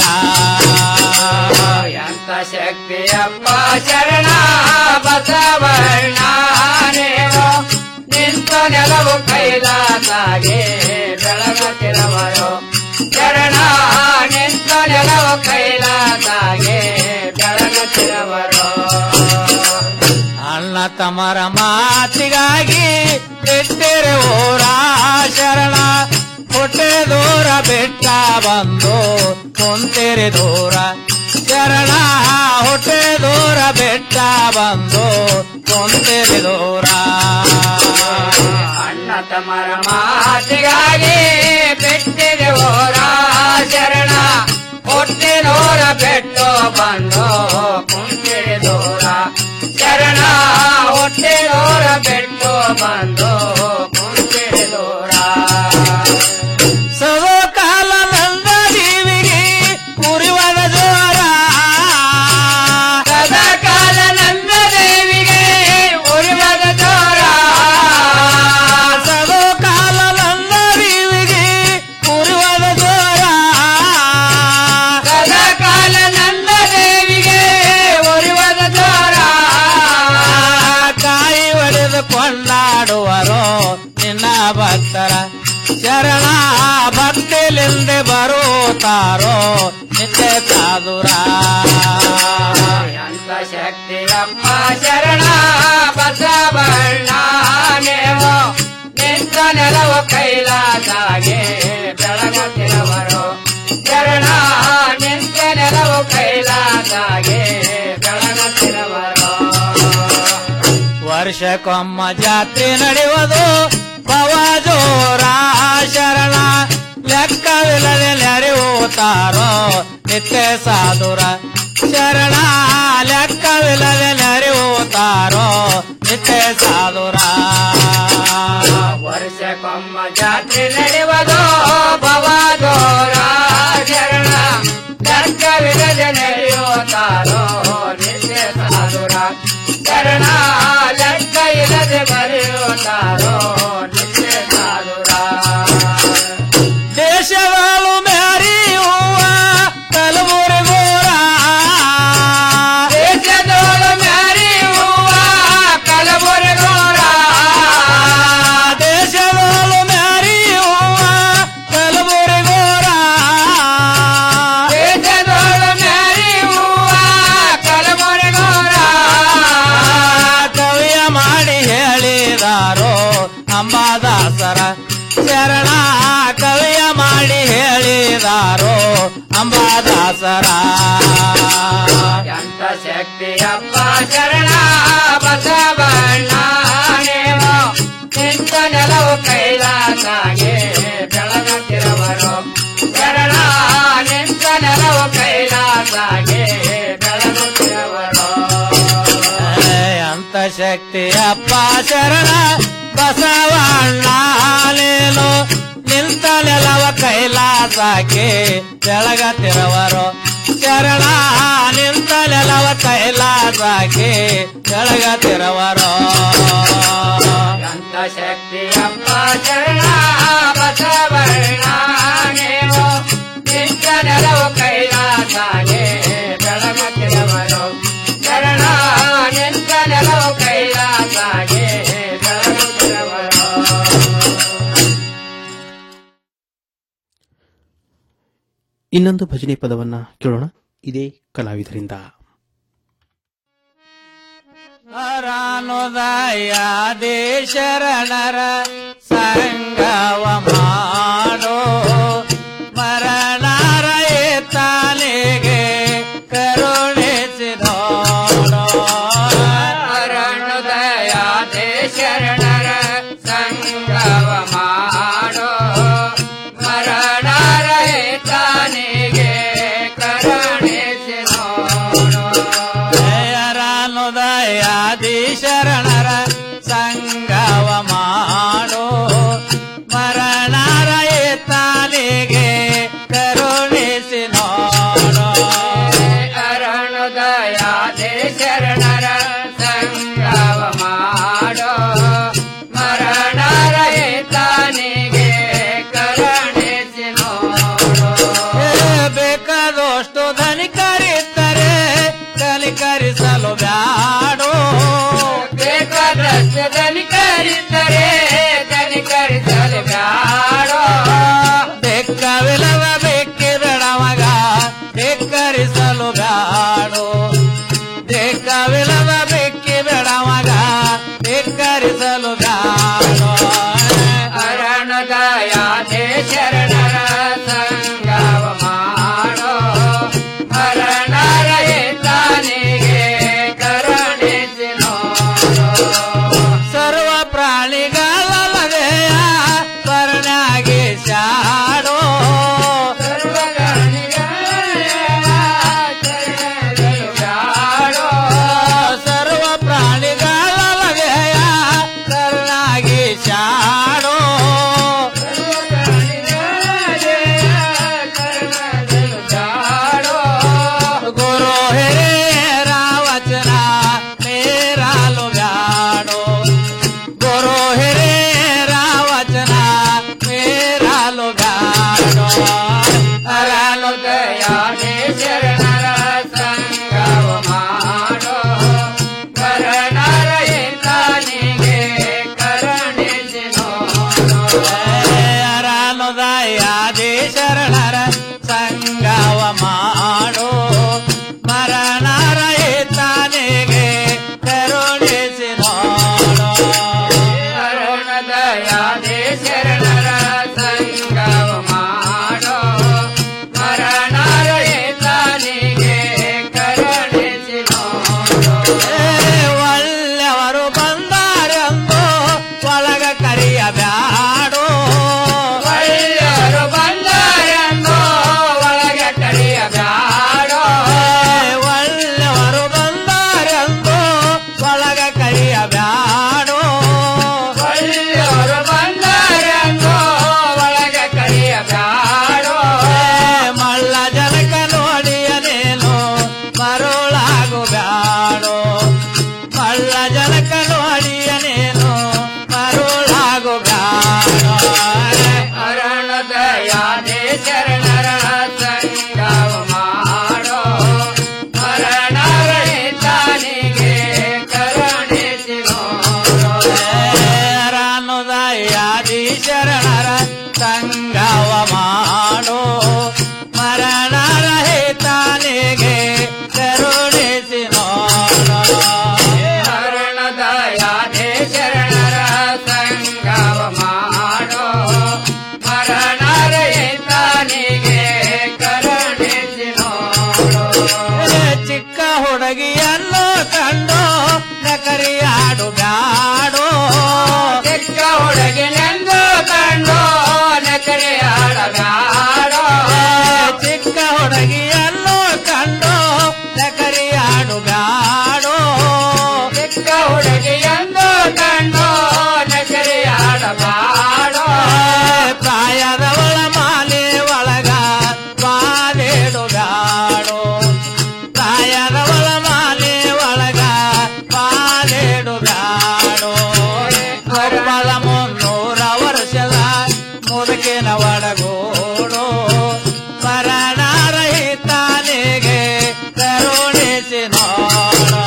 ಎಂತ ಶಕ್ತಿಯಪ್ಪ ಶರಣ ಬಸವಣ್ಣ ನೀವು ನಿಂತ ನೆಲವು ಕೈಲಾಸಾಗೆ ಬೆಳಗುತ್ತಿರುವರು ಶರಣ ನಿಂತ ನೆಲವು ಕೈಲಾಸಾಗೆ ಬೆಳಗುತ್ತಿರುವರು ಅಣ್ಣ ತಮರ ಮಾತಿಗಾಗಿ ಬಿಟ್ಟಿರೆ ಊರ ಶರಣ ಹೊಟ್ಟೆ ದೂರ ಬೆಟ್ಟ ಬಂದು ಕುಂತಿರಿ ದೂರ ಶರಣ ಹೊಟ್ಟೆ ದೂರ ಬೆಟ್ಟ ಬಂದು ಕುಂತಿರಿ ದೂರ ಅಣ್ಣ ತಮ್ಮರ ಮಾತಿಗಾಗಿ ಬಿಟ್ಟಿದೆ ಓರ ಶರಣ ಹೊಟ್ಟಿನೋರ ಬೆಟ್ಟು ಬಂದು ಕುಂತಿರಿ ದೂರ ಶರಣ ಹೊಟ್ಟಿನೋರ ಬೆಟ್ಟು ಬಂದು ಕುಂತಿರಿ ದೂರ ಸದೋ ಕಾಲ ನಂದ ದೇವಿಗೆ ಕುರಿವದ ಜೋರ ಸದಾ ಕಾಲ ನಂದ ದೇವಿಗೆ ಉರಿವದ ಜೋರ ಸದೋ ಕಾಲ ನಂದ ದೇವಿಗೆ ಕುರಿವದ ಜೋರ ಸದಾ ಕಾಲ ನಂದ ದೇವಿಗೆ ಉರಿವದ ಜೋರ ಕಾಯಿ ಒಡೆದು ಕೊಂಡಾಡುವರು ನಿನ್ನ ಭಕ್ತರ ಶರಣ ಭಕ್ತಿಲಿಂದೆ ಬರುತ್ತಾರೋ ನಿತ್ಯ ಸಾಧುರ ಎಂತ ಶಕ್ತಿಯಪ್ಪ ಶರಣ ಬಸವಣ್ಣ ನೀವು ನಿಂತ ನೆಲವು ಕೈಲಾಸಾಗೆ ಬೆಳಗುತ್ತಿರುವರು ಶರಣ ನಿಂತ ನೆಲವು ಕೈಲಾಸಾಗೆ ಬೆಳಗುತ್ತಿರುವರು ವರ್ಷಕ್ಕೊಮ್ಮ ಜಾತ್ರೆ ನಡೆಯುವುದು ಪವ ಜೋರ ಶರಣ ಲೆಕ್ಕವಿಲ್ಲದೆ ನೆರೆಯುತ್ತಾರೋ ನಿತ್ಯ ಸಾಧುರ ಶರಣ ಲೆಕ್ಕವಿಲ್ಲದೆ ನೆರೆಯುತ್ತಾರೋ ನಿತ್ಯ ಸಾಧುರ ವರ್ಷಕ್ಕೊಮ್ಮ ಜಾತ್ರೆ ನಡೆಯುವುದು ಭವದೋರ ಶರಣ ಲೆಕ್ಕವಿಲ್ಲದೆ ನಡೆಯುತ್ತಾರೋ ನಿತ್ಯ ಸಾಧುರ ಶರಣ ಲೆಕ್ಕ ಇಲ್ಲದೆ ಬರೆಯುತ್ತಾರೋ ನಿತ್ಯ ಸಾಧುರ ದೇಶವಾಳು ಮ್ಯಾರಿಯುವ ಕಲಬುರಿ ಗೋರ ದೇಶದೋಳು ಮ್ಯಾರಿಯುವ ಕಲಬುರಿ ಗೋರ ದೇಶವಾಳು ಮ್ಯಾರಿಯುವ ಕಲಬುರಿ ಗೋರ ದೇಶದೋಳು ಮ್ಯಾರಿಯುವ ಕಲಬುರಿ ಗೋರ ಕವಿಯ ಮಾಡಿ ಹೇಳಿದಾರೋ ಅಂಬಾದಾಸರ ಶರಣ ಕವಿಯ ಮಾಡಿ ಹೇಳಿದಾರೋ ಅಂಬಾದಾಸರ ಎಂತ ಶಕ್ತಿಯಪ್ಪ ಶರಣ ಬಸವಣ್ಣ ನೀವು ನಿಂತ ನೆಲವು ಕೈಲಾಸಾಗೆ ಬೆಳಗುತ್ತಿರುವರು ಶರಣ ನಿಂತ ನೆಲವು ಕೈಲಾಸಾಗೆ ಬೆಳಗುತ್ತಿರುವರು ಅಂತ ಶಕ್ತಿಯಪ್ಪ ಶರಣ ಬಸವಣ್ಣ ನೀನು ನಿಂತ ನೆಲವ ಕೈಲಾಸಕ್ಕೆ ಬೆಳಗತ್ತಿರವರು ಶರಣ ನಿಂತ ನೆಲವ ಕೈಲಾಸಕ್ಕೆ ಬೆಳಗತ್ತಿರವರು ಎಂತ ಶಕ್ತಿಯಪ್ಪ ಶರಣ ಬಸವಣ್ಣ ನೀವು ನಿಂತ ನೆಲವು ಕೈಲಾಸಾಗೆ ಬೆಳಗುತ್ತಿರುವರು ಶರಣ ನಿಂತ ನೆಲವು ಕೈಲಾಸಾಗೆ ಬೆಳಗುತ್ತಿರುವರು ಇನ್ನೊಂದು ಭಜನೆ ಪದವನ್ನ ಕೇಳೋಣ ಇದೇ ಕಲಾವಿದರಿಂದ ಹರಾನುದಯಾದಿ ಶರಣರ ಸಂಗವ ಮಾಡೋ ಮರಣರ ತಾನಿಗೆ ಕರುಣಿಸಿದೋಡೋ ಅರುಣೋದಯಾದಿ ಶರಣರ ಸಂಗವ ಮಾಡೋ ಮರಣರ ತಾನಿಗೆ ಕರುಣಿಸಿ ನೋಡೋ ಹರಾನುದಯಾದಿ ಶರಣರ ಸಂಗವ ಮಾಡೋ ಮರಣರ ತಾನಿಗೆ ಕರುಣಿಸಿ ನೋಡೋ ಅರುಣೋದಯಾದಿ ಶರಣರ ಸಂಗವ ಮಾಡೋ ಮರಣರ ಧಿಕ್ಕರಿಸಲು ಬ್ಯಾಡೋ ಬೇಕಾದಷ್ಟು ದನಿಕರಿದ್ದರೆ ದನಿಕರಿಸಲು ಬ್ಯಾಡೋ ಬೆಕ್ಕವಿಲ್ಲದ ಬೆಕ್ಕಿದಡ ಮಗ ಧಿಕ್ಕರಿಸಲು ಬ್ಯಾಡೋ ಬೆಕ್ಕವಿಲ್ಲದ ಬೆಕ್ಕಿದಡ ಮಗ ಧಿಕ್ಕರಿಸಲು ಬ್ಯಾಡೋ ಅರಣದಯಾತೆ ಶರಣರ ಸಂಗವ ಮಾಡೋ ಹರಣರ ತಾನಿಗೆ ಕರುಣಿಸಿ ನೋಡೋ ಸರ್ವ ಪ್ರಾಣಿಗಳಲ್ಲದೆಯ ಕರುಣಾಗಿ ಶಾಡೋ ಸರ್ವ ಪ್ರಾಣಿಗಳಲ್ಲದೆಯ ಕರುಣಾಗಿ ಶಾಡೋ ಗುರು ಹಿರಿಯರ ವಚನ ಮೇರಾಲು ಬ್ಯಾಡೋ ಗುರು ಹಿರಿಯರ ವಚನ ಮೇರಾಲು ಬ್ಯಾಡೋ ಅರಳು ದಯಾದೆ ಶರಣರ ಸಂಗವ ಮಾಡೋ ಕರಣರ ತಾನಿಗೆ ಕರುಣಿಸಿ ನೋಡೋ ಅರಾನುದಯಾದಿ ಶರಣರ ಸಂಗವ ಮಾಡೋ ಮರಣರ ತಾನಿಗೆ ಕರುಣಿಸಿ ನೋಡೋ ಅರುಣದಯಾದೆ ಶರಣರ ಸಂಗವ ಮಾಡೋ ಮರಣರ ತಾನಿಗೆ ಕರುಣಿಸಿ ನೋಡೋ ಒಳ್ಳೆವರು ಬಂದಾರೆಂದು ಒಳಗ ಕರಿಯ ಬ್ಯಾಡೋ ಒಳ್ಳೆಯವರು ಬಂದರೆಂದು ಒಳಗೆ ಕರೆಯ ಬ್ಯಾಡೋ ಒಳ್ಳೆವರು ಬಂದಾರೆಂದು ಒಳಗ ಕರಿಯ ಬ್ಯಾಡೋ ಒಳ್ಳೆಯವರು ಬಂದರೆಂದು ಒಳಗೆ ಕರೆಯ ಬ್ಯಾಡೋ ಮಳ್ಳ ಜನಕ ನೋಡಿಯನೇನು ಮರುಳಾಗು ಬ್ಯಾಡೋ ಮಳ್ಳ ಜನಕ ನೋಡಿಯನೇನು ಮರುಳಾಗು ಬ್ಯಾಡೋ ಅರಣದಯಾದೆ ಶರಣರ ಸಂಗವ ಮಾಡೋ ಮರಣರ ತಾನಿಗೆ ಕರುಣಿಸಿ ನೋಡೋ ರಾನುದಯಾದಿ ಶರಣರ ಸಂಗವ ಮಾಡೋ ಮರಣರ ಹಿತಾನಿಗೆ ಕರುಣಿಸಿ ನೋಡೋ ಅರುಣದಯಾದೆ ಶರಣರ ಸಂಗವ ಮಾಡೋ ಮರಣರ ತಾನಿಗೆ ಕರುಣಿಸಿ ನೋಡೋ ಚಿಕ್ಕ ಹುಡುಗಿಯನ್ನು ಕಂಡು ನಕರಿಯಾಡು ಬ್ಯಾಡೋ ಚಿಕ್ಕ ಹುಡುಗಿನೆಂದು ಕಂಡು ನಕರೆ ಆಡಬ್ಯಾಡೋ ಚಿಕ್ಕ ಹುಡುಗಿಯನ್ನು ಕಂಡು ನಕರಿಯಾಡು ಬ್ಯಾಡೋ ಚಿಕ್ಕ ಹುಡುಗಿಯೆಂದು ಕಂಡು ನಕರೆ ಆಡಬಾಡೋ ಪ್ರಾಯದವಳ ಮಾಲೆ ಒಳಗ ಬಾದೇಡು ಬ್ಯಾಡೋ ಪ್ರಾಯದವಳ ಮಾಲೆ ಒಳಗ ಬಾದೇಡು ಬ್ಯಾಡೋ ಒಬ್ಬಳ ಮುನ್ನೂರ ವರ್ಷದ ಮುದುಕಿನ ಒಡಗೋಡು ಮರಣರಹಿತಾನಿಗೆ ಕರುಣಿಸಿ ನೋಡೋ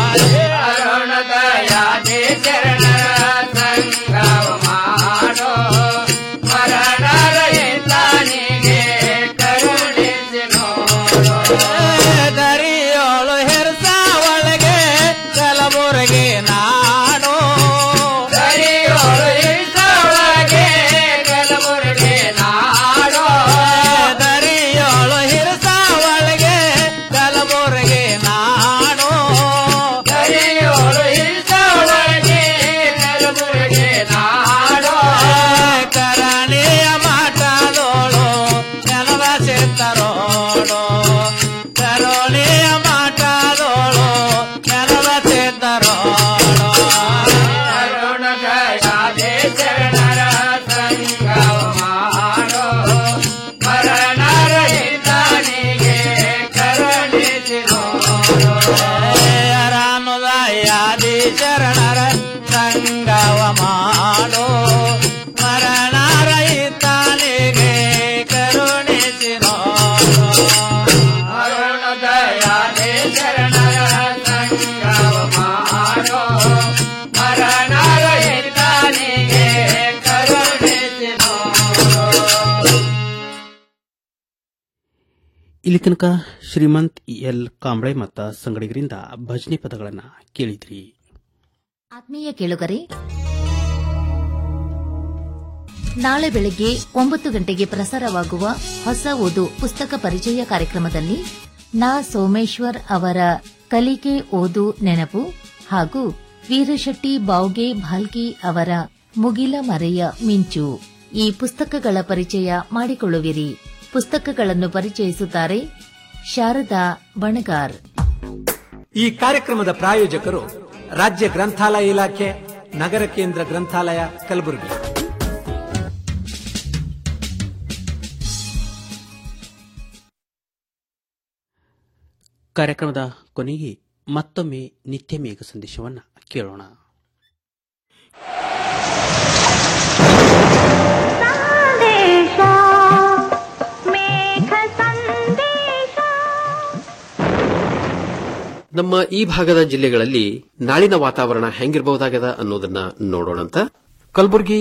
ಅರುಣದಯಾದೆ ಶರಣರ ಸಂಗವ ಮಾಡೋ ಮರಣರ ತಾನಿಗೆ ಕರುಣಿಸಿ ನೋಡೋ ದರಿಯೋಳು ಹೆರ್ಸ ಒಳಗೆ ಕಲಬುರಗಿ ನಾಡೋ ದರಿಯೋಳು ಇಳಿಸೊಳಗೆ ಕಲಬುರಗಿ ನಾಡೋ ದರಿಯೋಳು ಹಿರಸ ಒಳಗೆ ಕಲಬುರಗಿ ನಾಡೋ ದರಿಯೋಳು ಇಳಿಸೊಳಗೆ ಕಲಬುರಗಿ ನಾಡೋ ಕರಣಿಯ ಮಾಟದೋಳು ನೆಲದ ಚಿತ್ತರೋಡು ಕರುಣಿಯ ಮಾಟದೋಳು ನೆಲದ ಚಿತ್ತರೋಡು ಅರುಣದಯಾದೆ ಶರಣರ ಸಂಗವ ಮಾಡೋ ಮರಣರ ತಾನಿಗೆ ಕರುಣಿಸಿ ನೋಡೋ ರಾನುದಯಾದಿ ಶರಣರ ಸಂಗವ ಮಾಡೋ ಮರಣರಹಿತಾನಿಗೆ ಕರುಣಿಸಿ ನೋಡೋ ಅರುಣದಯಾದೆ ಶರಣರ ಇಲ್ಲಿ ತನಕ ಶ್ರೀಮಂತ್ ಎಲ್ ಕಾಂಬ್ಳೆ ಮತ್ತ ಸಂಗಡಿಗರಿಂದ ಭಜನೆ ಪದಗಳನ್ನು ಕೇಳಿದ್ರಿ ಆತ್ಮೀಯ ಕೇಳುಗರೆ ನಾಳೆ ಬೆಳಗ್ಗೆ ಒಂಬತ್ತು ಗಂಟೆಗೆ ಪ್ರಸಾರವಾಗುವ ಹೊಸ ಓದು ಪುಸ್ತಕ ಪರಿಚಯ ಕಾರ್ಯಕ್ರಮದಲ್ಲಿ ನಾ ಸೋಮೇಶ್ವರ್ ಅವರ ಕಲಿಕೆ ಓದು ನೆನಪು ಹಾಗೂ ವೀರಶೆಟ್ಟಿ ಬಾವ್ಗೆ ಭಾಲ್ಕಿ ಅವರ ಮುಗಿಲ ಮರೆಯ ಮಿಂಚು ಈ ಪುಸ್ತಕಗಳ ಪರಿಚಯ ಮಾಡಿಕೊಳ್ಳುವಿರಿ ಪುಸ್ತಕಗಳನ್ನು ಪರಿಚಯಿಸುತ್ತಾರೆ ಶಾರದಾ ಬಣಗಾರ್ ಈ ಕಾರ್ಯಕ್ರಮದ ಪ್ರಾಯೋಜಕರು ರಾಜ್ಯ ಗ್ರಂಥಾಲಯ ಇಲಾಖೆ ನಗರ ಕೇಂದ್ರ ಗ್ರಂಥಾಲಯ ಕಲಬುರಗಿ ಕಾರ್ಯಕ್ರಮದ ಕೊನೆಗೆ ಮತ್ತೊಮ್ಮೆ ನಿತ್ಯ ಮೇಘ ಸಂದೇಶವನ್ನು ಕೇಳೋಣ ನಮ್ಮ ಈ ಭಾಗದ ಜಿಲ್ಲೆಗಳಲ್ಲಿ ನಾಳಿನ ವಾತಾವರಣ ಹೆಂಗಿರಬಹುದಾಗದ ಅನ್ನೋದನ್ನ ನೋಡೋಣಂತ ಕಲಬುರಗಿ